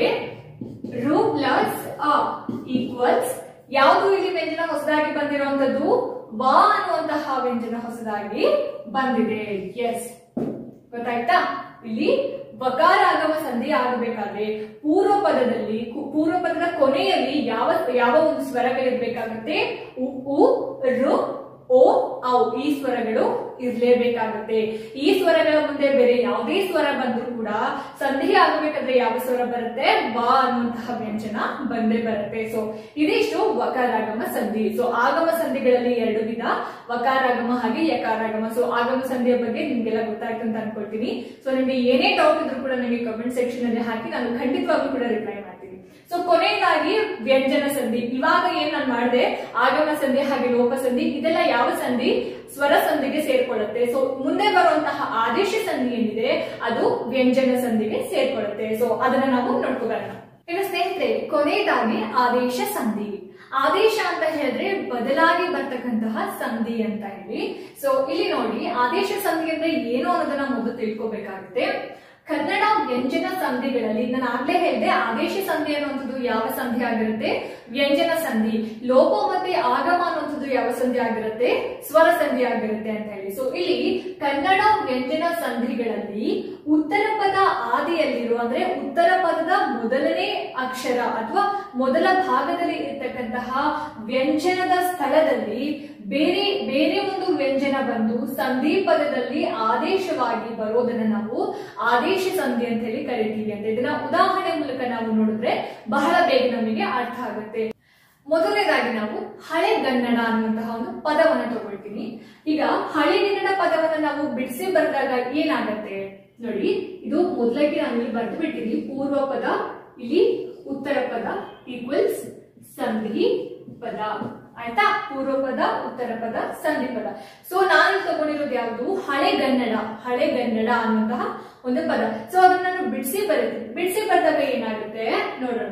ರು ಪ್ಲಸ್ ಅ ಈಕ್ವಲ್ಸ್ ಯಾವುದು ಇಲ್ಲಿ ವ್ಯಂಜನ ಹೊಸದಾಗಿ ಬಂದಿರುವಂತದ್ದು ವಾ ಅನ್ನುವಂತಹ ವ್ಯಂಜನ ಹೊಸದಾಗಿ ಬಂದಿದೆ ಎಸ್ ಗೊತ್ತಾಯ್ತಾ ಇಲ್ಲಿ ಬಕಾರ ಆಗಮ ಸಂಧಿ ಆಗಬೇಕಾದ್ರೆ ಪೂರ್ವ ಪದದಲ್ಲಿ ಕು- ಪೂರ್ವ ಪದದ ಕೊನೆಯಲ್ಲಿ ಯಾವ ಯಾವ ಒಂದು ಸ್ವರಗಳಿರ್ಬೇಕಾಗತ್ತೆ ಉ ಉ, ರು ಓ ಔ ಈ ಸ್ವರಗಳು ಇರ್ಲೇಬೇಕಾಗತ್ತೆ ಈ ಸ್ವರಗಳ ಮುಂದೆ ಬೇರೆ ಯಾವುದೇ ಸ್ವರ ಬಂದ್ರೂ ಕೂಡ ಸಂಧಿ ಆಗಬೇಕಾದ್ರೆ ಯಾವ ಸ್ವರ ಬರುತ್ತೆ ಬಾ ಅನ್ನುವಂತಹ ವ್ಯಂಜನ ಬಂದೇ ಬರುತ್ತೆ ಸೊ ಇದಿಷ್ಟು ವಕಾರಾಗಮ ಸಂಧಿ ಸೊ ಆಗಮ ಸಂಧಿಗಳಲ್ಲಿ ಎರಡು ವಿಧ ವಕಾರಾಗಮ ಹಾಗೆ ಯಕಾರಾಗಮ ಸೊ ಆಗಮ ಸಂಧಿಯ ಬಗ್ಗೆ ನಿಮ್ಗೆಲ್ಲ ಗೊತ್ತಾಯ್ತು ಅಂತ ಅನ್ಕೊಳ್ತೀನಿ ಸೊ ನಿಮ್ಗೆ ಏನೇ ಡೌಟ್ ಇದ್ರೂ ಕೂಡ ನನಗೆ ಕಮೆಂಟ್ ಸೆಕ್ಷನ್ ಅಲ್ಲಿ ಹಾಕಿ ನಾನು ಖಂಡಿತವಾಗ್ಲೂ ಕೂಡ ರಿಪ್ಲೈ ಮಾಡ್ತೀನಿ ಸೊ ಕೊನೆಯದಾಗಿ ವ್ಯಂಜನ ಸಂಧಿ ಇವಾಗ ಏನ್ ನಾನು ಮಾಡಿದೆ ಆಗಮ ಸಂಧಿ ಹಾಗೆ ಲೋಪ ಸಂಧಿ ಇದೆಲ್ಲ ಯಾವ ಸಂಧಿ ಸ್ವರ ಸಂಧಿಗೆ ಸೇರ್ಕೊಳ್ಳುತ್ತೆ ಸೊ ಮುಂದೆ ಬರುವಂತಹ ಆದೇಶ ಸಂಧಿ ಏನಿದೆ ಅದು ವ್ಯಂಜನ ಸಂಧಿಗೆ ಸೇರ್ಕೊಳ್ಳುತ್ತೆ ಸೊ ಅದನ್ನ ನಾವು ನೋಡ್ಕೋಬರೋಣ ಇನ್ನು ಸ್ನೇಹಿತರೆ ಕೊನೆಯದಾಗಿ ಆದೇಶ ಸಂಧಿ ಆದೇಶ ಅಂತ ಹೇಳಿದ್ರೆ ಬದಲಾಗಿ ಬರ್ತಕ್ಕಂತಹ ಸಂಧಿ ಅಂತ ಹೇಳಿ ಸೊ ಇಲ್ಲಿ ನೋಡಿ ಆದೇಶ ಸಂಧಿ ಅಂದ್ರೆ ಏನು ಅನ್ನೋದನ್ನ ಮೊದಲು ತಿಳ್ಕೊಬೇಕಾಗುತ್ತೆ ಕನ್ನಡ ವ್ಯಂಜನ ಸಂಧಿಗಳಲ್ಲಿ ನಾನು ಆಗ್ಲೇ ಹೇಳಿದೆ ಆದೇಶ ಸಂಧಿ ಅನ್ನುವಂಥದ್ದು ಯಾವ ಸಂಧಿ ಆಗಿರುತ್ತೆ ವ್ಯಂಜನ ಸಂಧಿ ಲೋಪ ಮತ್ತೆ ಆಗಮ ಅನ್ನುವಂಥದ್ದು ಯಾವ ಸಂಧಿ ಆಗಿರುತ್ತೆ ಸ್ವರ ಸಂಧಿ ಆಗಿರುತ್ತೆ ಅಂತ ಹೇಳಿ ಸೊ ಇಲ್ಲಿ ಕನ್ನಡ ವ್ಯಂಜನ ಸಂಧಿಗಳಲ್ಲಿ ಉತ್ತರ ಪದ ಆದಿಯಲ್ಲಿರುವ ಅಂದ್ರೆ ಉತ್ತರ ಪದದ ಮೊದಲನೇ ಅಕ್ಷರ ಅಥವಾ ಮೊದಲ ಭಾಗದಲ್ಲಿ ಇರ್ತಕ್ಕಂತಹ ವ್ಯಂಜನದ ಸ್ಥಳದಲ್ಲಿ ಬೇರೆ ಬೇರೆ ಒಂದು ವ್ಯಂಜನ ಬಂದು ಸಂಧಿ ಪದದಲ್ಲಿ ಆದೇಶವಾಗಿ ಬರೋದನ್ನ ನಾವು ಆದೇಶ ಸಂಧಿ ಅಂತ ಹೇಳಿ ಕರಿತೀವಿ ಅಂತ ಇದನ್ನ ಉದಾಹರಣೆ ಮೂಲಕ ನಾವು ನೋಡಿದ್ರೆ ಬಹಳ ಬೇಗ ನಮಗೆ ಅರ್ಥ ಆಗುತ್ತೆ ಮೊದಲನೇದಾಗಿ ನಾವು ಹಳೆಗನ್ನಡ ಅನ್ನುವಂತಹ ಒಂದು ಪದವನ್ನ ತಗೊಳ್ತೀನಿ ಈಗ ಹಳೆಗನ್ನಡ ಪದವನ್ನ ನಾವು ಬಿಡಿಸಿ ಬರೆದಾಗ ಏನಾಗತ್ತೆ ನೋಡಿ ಇದು ಮೊದಲಾಗಿ ನಾನು ಇಲ್ಲಿ ಬರೆದು ಬಿಟ್ಟಿನಿ ಪೂರ್ವ ಪದ ಇಲ್ಲಿ ಉತ್ತರ ಪದ ಈಕ್ವಲ್ಸ್ ಸಂಧಿ ಪದ ಆಯ್ತಾ ಪೂರ್ವ ಪದ ಉತ್ತರ ಪದ ಸಂಧಿ ಪದ ಸೊ ನಾನು ತಗೊಂಡಿರೋದು ಯಾವುದು ಹಳೆಗನ್ನಡ ಹಳೆಗನ್ನಡ ಅನ್ನುವಂತಹ ಒಂದು ಪದ ಸೊ ಅದನ್ನ ನಾನು ಬಿಡಿಸಿ ಬರೀತೀನಿ ಬಿಡಿಸಿ ಬರೆದಾಗ ಏನಾಗುತ್ತೆ ನೋಡೋಣ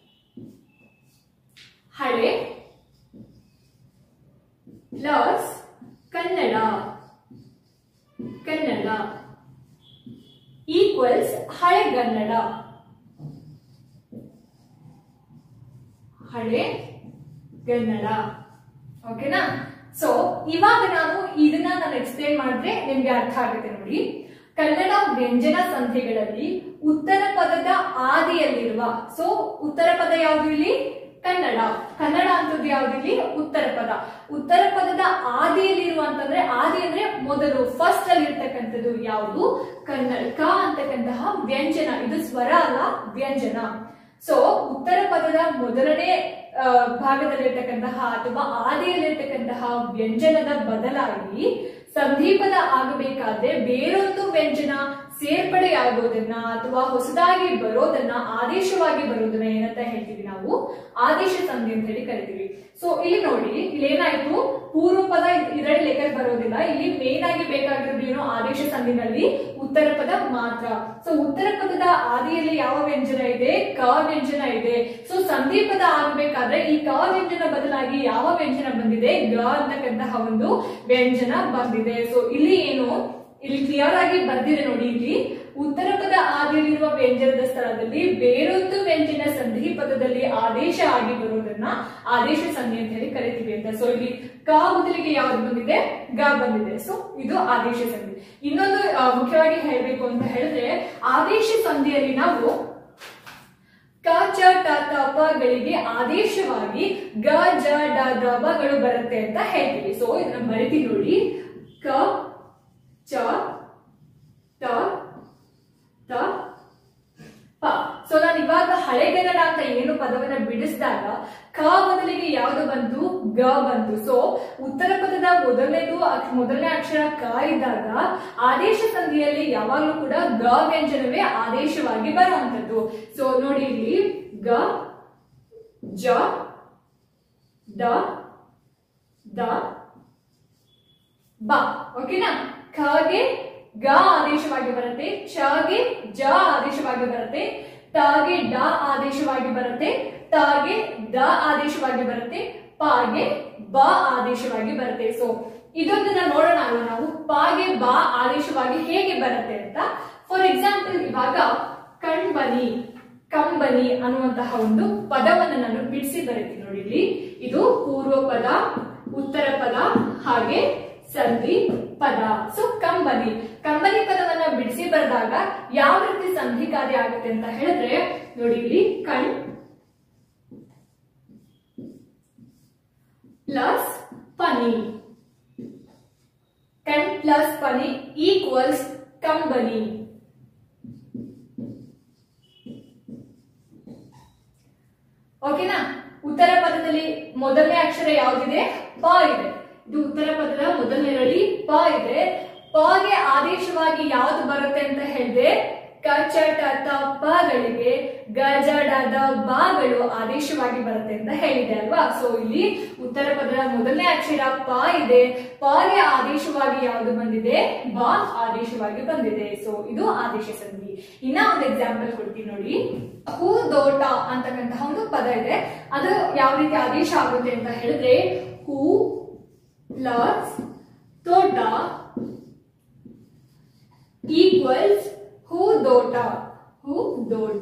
ಹಳೆ ಪ್ಲಸ್ ಕನ್ನಡ ಕನ್ನಡ ಈಕ್ವಲ್ಸ್ ಹಳೆಗನ್ನಡ ಹಳೆ ಗನ್ನಡ ಓಕೆನಾ ಸೊ ಇವಾಗ ನಾನು ಇದನ್ನ ನಾನು ಎಕ್ಸ್ಪ್ಲೇನ್ ಮಾಡಿದ್ರೆ ನಿಮ್ಗೆ ಅರ್ಥ ಆಗುತ್ತೆ ನೋಡಿ ಕನ್ನಡ ವ್ಯಂಜನ ಸಂಧಿಗಳಲ್ಲಿ ಉತ್ತರ ಪದದ ಆದಿಯಲ್ಲಿರುವ ಸೊ ಉತ್ತರ ಪದ ಯಾವುದು ಇಲ್ಲಿ ಕನ್ನಡ ಕನ್ನಡ ಅಂತದ್ದು ಯಾವ್ದು ಇಲ್ಲಿ ಉತ್ತರ ಪದ ಉತ್ತರ ಪದದ ಆದಿಯಲ್ಲಿರುವ ಅಂತಂದ್ರೆ ಆದಿ ಅಂದ್ರೆ ಮೊದಲು ಫಸ್ಟ್ ಅಲ್ಲಿ ಇರ್ತಕ್ಕಂಥದ್ದು ಯಾವುದು ಕನ್ನಡ ಕ ಅಂತಕ್ಕಂತಹ ವ್ಯಂಜನ ಇದು ಸ್ವರ ಅಲ್ಲ ವ್ಯಂಜನ ಸೊ ಉತ್ತರ ಪದದ ಮೊದಲನೇ ಆ, ಭಾಗದಲ್ಲಿರ್ತಕ್ಕಂತಹ ಅಥವಾ ಆದಿಯಲ್ಲಿರ್ತಕ್ಕಂತಹ ವ್ಯಂಜನದ ಬದಲಾಗಿ ಸಂಧಿಪದ ಆಗಬೇಕಾದ್ರೆ ಬೇರೊಂದು ವ್ಯಂಜನ ಸೇರ್ಪಡೆಯಾಗೋದನ್ನ ಅಥವಾ ಹೊಸದಾಗಿ ಬರೋದನ್ನ ಆದೇಶವಾಗಿ ಬರೋದನ್ನ ಏನಂತ ಹೇಳ್ತೀವಿ ನಾವು ಆದೇಶ ಸಂಧಿ ಅಂತ ಹೇಳಿ ಕರಿತೀವಿ ಸೊ ಇಲ್ಲಿ ನೋಡಿ ಇಲ್ಲಿ ಏನಾಯ್ತು ಪೂರ್ವ ಪದ ಇದರಲ್ಲಿ ಲೆಕ್ಕಕ್ಕೆ ಬರೋದಿಲ್ಲ ಇಲ್ಲಿ ಮೇನ್ ಆಗಿ ಬೇಕಾಗಿರೋದು ಏನು ಆದೇಶ ಸಂಧಿನಲ್ಲಿ ಉತ್ತರ ಪದ ಮಾತ್ರ ಸೊ ಉತ್ತರ ಪದದ ಆದಿಯಲ್ಲಿ ಯಾವ ವ್ಯಂಜನ ಇದೆ ಕ ವ್ಯಂಜನ ಇದೆ ಸೊ ಸಂಧಿ ಪದ ಆಗಬೇಕಾದ್ರೆ ಈ ಕ ವ್ಯಂಜನ ಬದಲಾಗಿ ಯಾವ ವ್ಯಂಜನ ಬಂದಿದೆ ಗ ಅಂತಕ್ಕಂತಹ ಒಂದು ವ್ಯಂಜನ ಬಂದಿದೆ ಸೊ ಇಲ್ಲಿ ಏನು ಇಲ್ಲಿ ಕ್ಲಿಯರ್ ಆಗಿ ಬರ್ದಿದೆ ನೋಡಿ ಇಲ್ಲಿ ಉತ್ತರ ಪದ ಆದಿಯಲ್ಲಿರುವ ವ್ಯಂಜನದ ಸ್ಥಳದಲ್ಲಿ ಬೇರೊಂದು ವ್ಯಂಜನ ಸಂಧಿ ಪದದಲ್ಲಿ ಆದೇಶ ಆಗಿ ಬರುವುದನ್ನ ಆದೇಶ ಸಂಧಿ ಅಂತ ಹೇಳಿ ಕರಿತೀವಿ ಅಂತ ಸೊ ಇಲ್ಲಿ ಕ ಬದಲಿಗೆ ಯಾವ್ದು ಬಂದಿದೆ ಗ ಬಂದಿದೆ ಸೊ ಇದು ಆದೇಶ ಸಂಧಿ ಇನ್ನೊಂದು ಆ, ಮುಖ್ಯವಾಗಿ ಹೇಳಬೇಕು ಅಂತ ಹೇಳಿದ್ರೆ ಆದೇಶ ಸಂಧಿಯಲ್ಲಿ ನಾವು ಕ ಚ ಟ ತ ಪಗಳಿಗೆ ಆದೇಶವಾಗಿ ಗ ಜ ಡ ದ ಬಗಳು ಬರುತ್ತೆ ಅಂತ ಹೇಳ್ತೀವಿ ಸೊ ಇದನ್ನ ಬರಿತಿ ನೋಡಿ ಕ ಚ ಟ ತ ಪ ಸೊ ನಾನು ಇವಾಗ ಹಳೆಗನ್ನಡ ಅಂತ ಏನು ಪದವನ್ನ ಬಿಡಿಸಿದಾಗ ಕ ಬದಲಿಗೆ ಯಾವುದು ಬಂತು ಗ ಬಂತು ಸೊ ಉತ್ತರ ಪದದ ಮೊದಲನೇದು ಅಕ್ಷ- ಮೊದಲನೇ ಅಕ್ಷರ ಕ ಇದ್ದಾಗ ಆದೇಶ ಸಂಧಿಯಲ್ಲಿ ಯಾವಾಗಲೂ ಕೂಡ ಗ ವ್ಯಂಜನವೇ ಆದೇಶವಾಗಿ ಬರುವಂತದ್ದು ಸೊ ನೋಡಿ ಇಲ್ಲಿ ಗ ಜ ದ ದ ಬ ಓಕೆನಾ ಖಗೆ ಗ ಆದೇಶವಾಗಿ ಬರುತ್ತೆ ಚಗೆ ಜ ಆದೇಶವಾಗಿ ಬರುತ್ತೆ ಟಾಗೆ ಡ ಆದೇಶವಾಗಿ ಬರುತ್ತೆ ಟಾಗೆ ದ ಆದೇಶವಾಗಿ ಬರುತ್ತೆ ಪಾಗೆ ಬ ಆದೇಶವಾಗಿ ಬರುತ್ತೆ ಸೊ ಇದೊಂದನ್ನ ನೋಡೋಣ ಅಲ್ವಾ ನಾವು ಪಾಗೆ ಬ ಆದೇಶವಾಗಿ ಹೇಗೆ ಬರುತ್ತೆ ಅಂತ ಫಾರ್ ಎಕ್ಸಾಂಪಲ್ ಇವಾಗ ಕಣ್ಬನಿ ಕಂಬನಿ ಅನ್ನುವಂತಹ ಒಂದು ಪದವನ್ನು ನಾನು ಬಿಡಿಸಿ ಬರೀತೀನಿ ನೋಡಿ ಇಲ್ಲಿ ಇದು ಪೂರ್ವ ಪದ ಉತ್ತರ ಪದ ಹಾಗೆ ಸಂಧಿ ಪದ ಸೊ ಕಂಬನಿ ಕಂಬನಿ ಪದವನ್ನ ಬಿಡಿಸಿ ಬರೆದಾಗ ಯಾವ ರೀತಿ ಸಂಧಿ ಕಾರ್ಯ ಆಗುತ್ತೆ ಅಂತ ಹೇಳಿದ್ರೆ ನೋಡಿ ಇಲ್ಲಿ ಕಣ್ ಪ್ಲಸ್ ಪನಿ ಕಣ್ ಪ್ಲಸ್ ಪನಿ ಈಕ್ವಲ್ಸ್ ಕಂಬನಿ ಓಕೆನಾ ಉತ್ತರ ಪದದಲ್ಲಿ ಮೊದಲನೇ ಅಕ್ಷರ ಯಾವ್ದಿದೆ ಪ ಇದೆ ಇದು ಉತ್ತರ ಪದದ ಮೊದಲನೇರಲ್ಲಿ ಪ ಇದೆ ಪಗೆ ಆದೇಶವಾಗಿ ಯಾವ್ದು ಬರುತ್ತೆ ಅಂತ ಹೇಳಿದೆ ಕ ಚ ಟ ತ ಪಗಳಿಗೆ ಗ ಜ ಡ ದ ಬಾಗಳು ಆದೇಶವಾಗಿ ಬರುತ್ತೆ ಅಂತ ಹೇಳಿದೆ ಅಲ್ವಾ ಸೊ ಇಲ್ಲಿ ಉತ್ತರ ಪದದ ಮೊದಲನೇ ಅಕ್ಷರ ಪ ಇದೆ ಪಗೆ ಆದೇಶವಾಗಿ ಯಾವುದು ಬಂದಿದೆ ಬ ಆದೇಶವಾಗಿ ಬಂದಿದೆ ಸೊ ಇದು ಆದೇಶ ಸಂಧಿ ಇನ್ನ ಒಂದು ಎಕ್ಸಾಂಪಲ್ ಕೊಡ್ತೀನಿ ನೋಡಿ ಹೂ ದೋಟ ಅಂತಕ್ಕಂತಹ ಒಂದು ಪದ ಇದೆ ಅದು ಯಾವ ರೀತಿ ಆದೇಶ ಆಗುತ್ತೆ ಅಂತ ಹೇಳಿದ್ರೆ ಹೂ ಪ್ಲಸ್ ತೋಟ ಈಕ್ವಲ್ಸ್ ಹೂ ದೋಟ ಹೂ ದೋಟ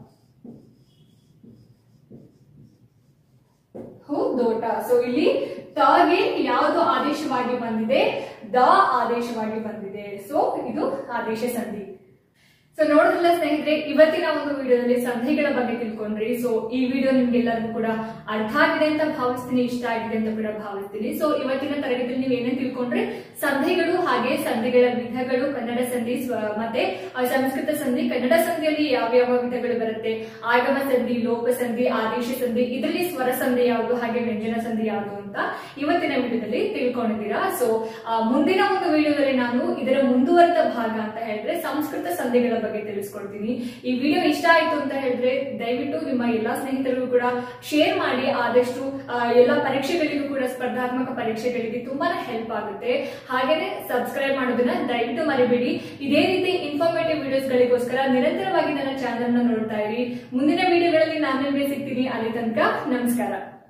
ಹೂ ದೋಟ ಸೊ ಇಲ್ಲಿ ಗೆ ಯಾವುದು ಆದೇಶವಾಗಿ ಬಂದಿದೆ ದ ಆದೇಶವಾಗಿ ಬಂದಿದೆ ಸೊ ಇದು ಆದೇಶ ಸಂಧಿ ಸೊ ನೋಡಿದ್ರಲ್ಲ ಸ್ನೇಹಿತರೆ ಇವತ್ತಿನ ಒಂದು ವಿಡಿಯೋದಲ್ಲಿ ಸಂಧಿಗಳ ಬಗ್ಗೆ ತಿಳ್ಕೊಂಡ್ರಿ ಸೊ ಈ ವಿಡಿಯೋ ನಿಮ್ಗೆಲ್ಲರಿಗೂ ಕೂಡ ಅರ್ಥ ಆಗಿದೆ ಅಂತ ಭಾವಿಸ್ತೀನಿ ಇಷ್ಟ ಆಗಿದೆ ಅಂತ ಕೂಡ ಭಾವಿಸ್ತೀನಿ ಸೊ ಇವತ್ತಿನ ತರಗತಿಯಲ್ಲಿ ನೀವು ಏನೇನು ತಿಳ್ಕೊಂಡ್ರೆ ಸಂಧಿಗಳು ಹಾಗೆ ಸಂಧಿಗಳ ವಿಧಗಳು ಕನ್ನಡ ಸಂಧಿ ಸ್ವ- ಮತ್ತೆ ಆ, ಸಂಸ್ಕೃತ ಸಂಧಿ ಕನ್ನಡ ಸಂಧಿಯಲ್ಲಿ ಯಾವ ಯಾವ ವಿಧಗಳು ಬರುತ್ತೆ ಆಗಮ ಸಂಧಿ ಲೋಪ ಸಂಧಿ ಆದೇಶ ಸಂಧಿ ಇದರಲ್ಲಿ ಸ್ವರ ಸಂಧಿ ಯಾವುದು ಹಾಗೆ ವ್ಯಂಜನ ಸಂಧಿ ಯಾವುದು ಅಂತ ಇವತ್ತಿನ ವಿಡಿಯೋದಲ್ಲಿ ತಿಳ್ಕೊಂಡಿದ್ದೀರಾ ಸೊ ಮುಂದಿನ ಒಂದು ವಿಡಿಯೋದಲ್ಲಿ ನಾನು ಇದರ ಮುಂದುವರೆದ ಭಾಗ ಅಂತ ಹೇಳಿದ್ರೆ ಸಂಸ್ಕೃತ ಸಂಧಿಗಳ ಬಗ್ಗೆ ತಿಳಿಸ್ಕೊಡ್ತೀನಿ ಈ ವಿಡಿಯೋ ಇಷ್ಟ ಆಯ್ತು ಅಂತ ಹೇಳಿದ್ರೆ ದಯವಿಟ್ಟು ನಿಮ್ಮ ಎಲ್ಲಾ ಸ್ನೇಹಿತರಿಗೂ ಕೂಡ ಶೇರ್ ಮಾಡಿ ಆದಷ್ಟು ಆ, ಎಲ್ಲಾ ಪರೀಕ್ಷೆಗಳಿಗೂ ಕೂಡ ಸ್ಪರ್ಧಾತ್ಮಕ ಪರೀಕ್ಷೆಗಳಿಗೆ ತುಂಬಾನೇ ಹೆಲ್ಪ್ ಆಗುತ್ತೆ ಹಾಗೇನೆ ಸಬ್ಸ್ಕ್ರೈಬ್ ಮಾಡೋದನ್ನ ದಯವಿಟ್ಟು ಮರಿಬೇಡಿ ಇದೇ ರೀತಿ ಇನ್ಫಾರ್ಮೇಟಿವ್ ವಿಡಿಯೋಸ್ ಗಳಿಗೋಸ್ಕರ ನಿರಂತರವಾಗಿ ನನ್ನ ಚಾನೆಲ್ ನ ನೋಡ್ತಾ ಇರಿ ಮುಂದಿನ ವಿಡಿಯೋಗಳಲ್ಲಿ ನಾನು ನಿಮಗೆ ಸಿಗ್ತೀನಿ ಅಲ್ಲಿ ತನಕ ನಮಸ್ಕಾರ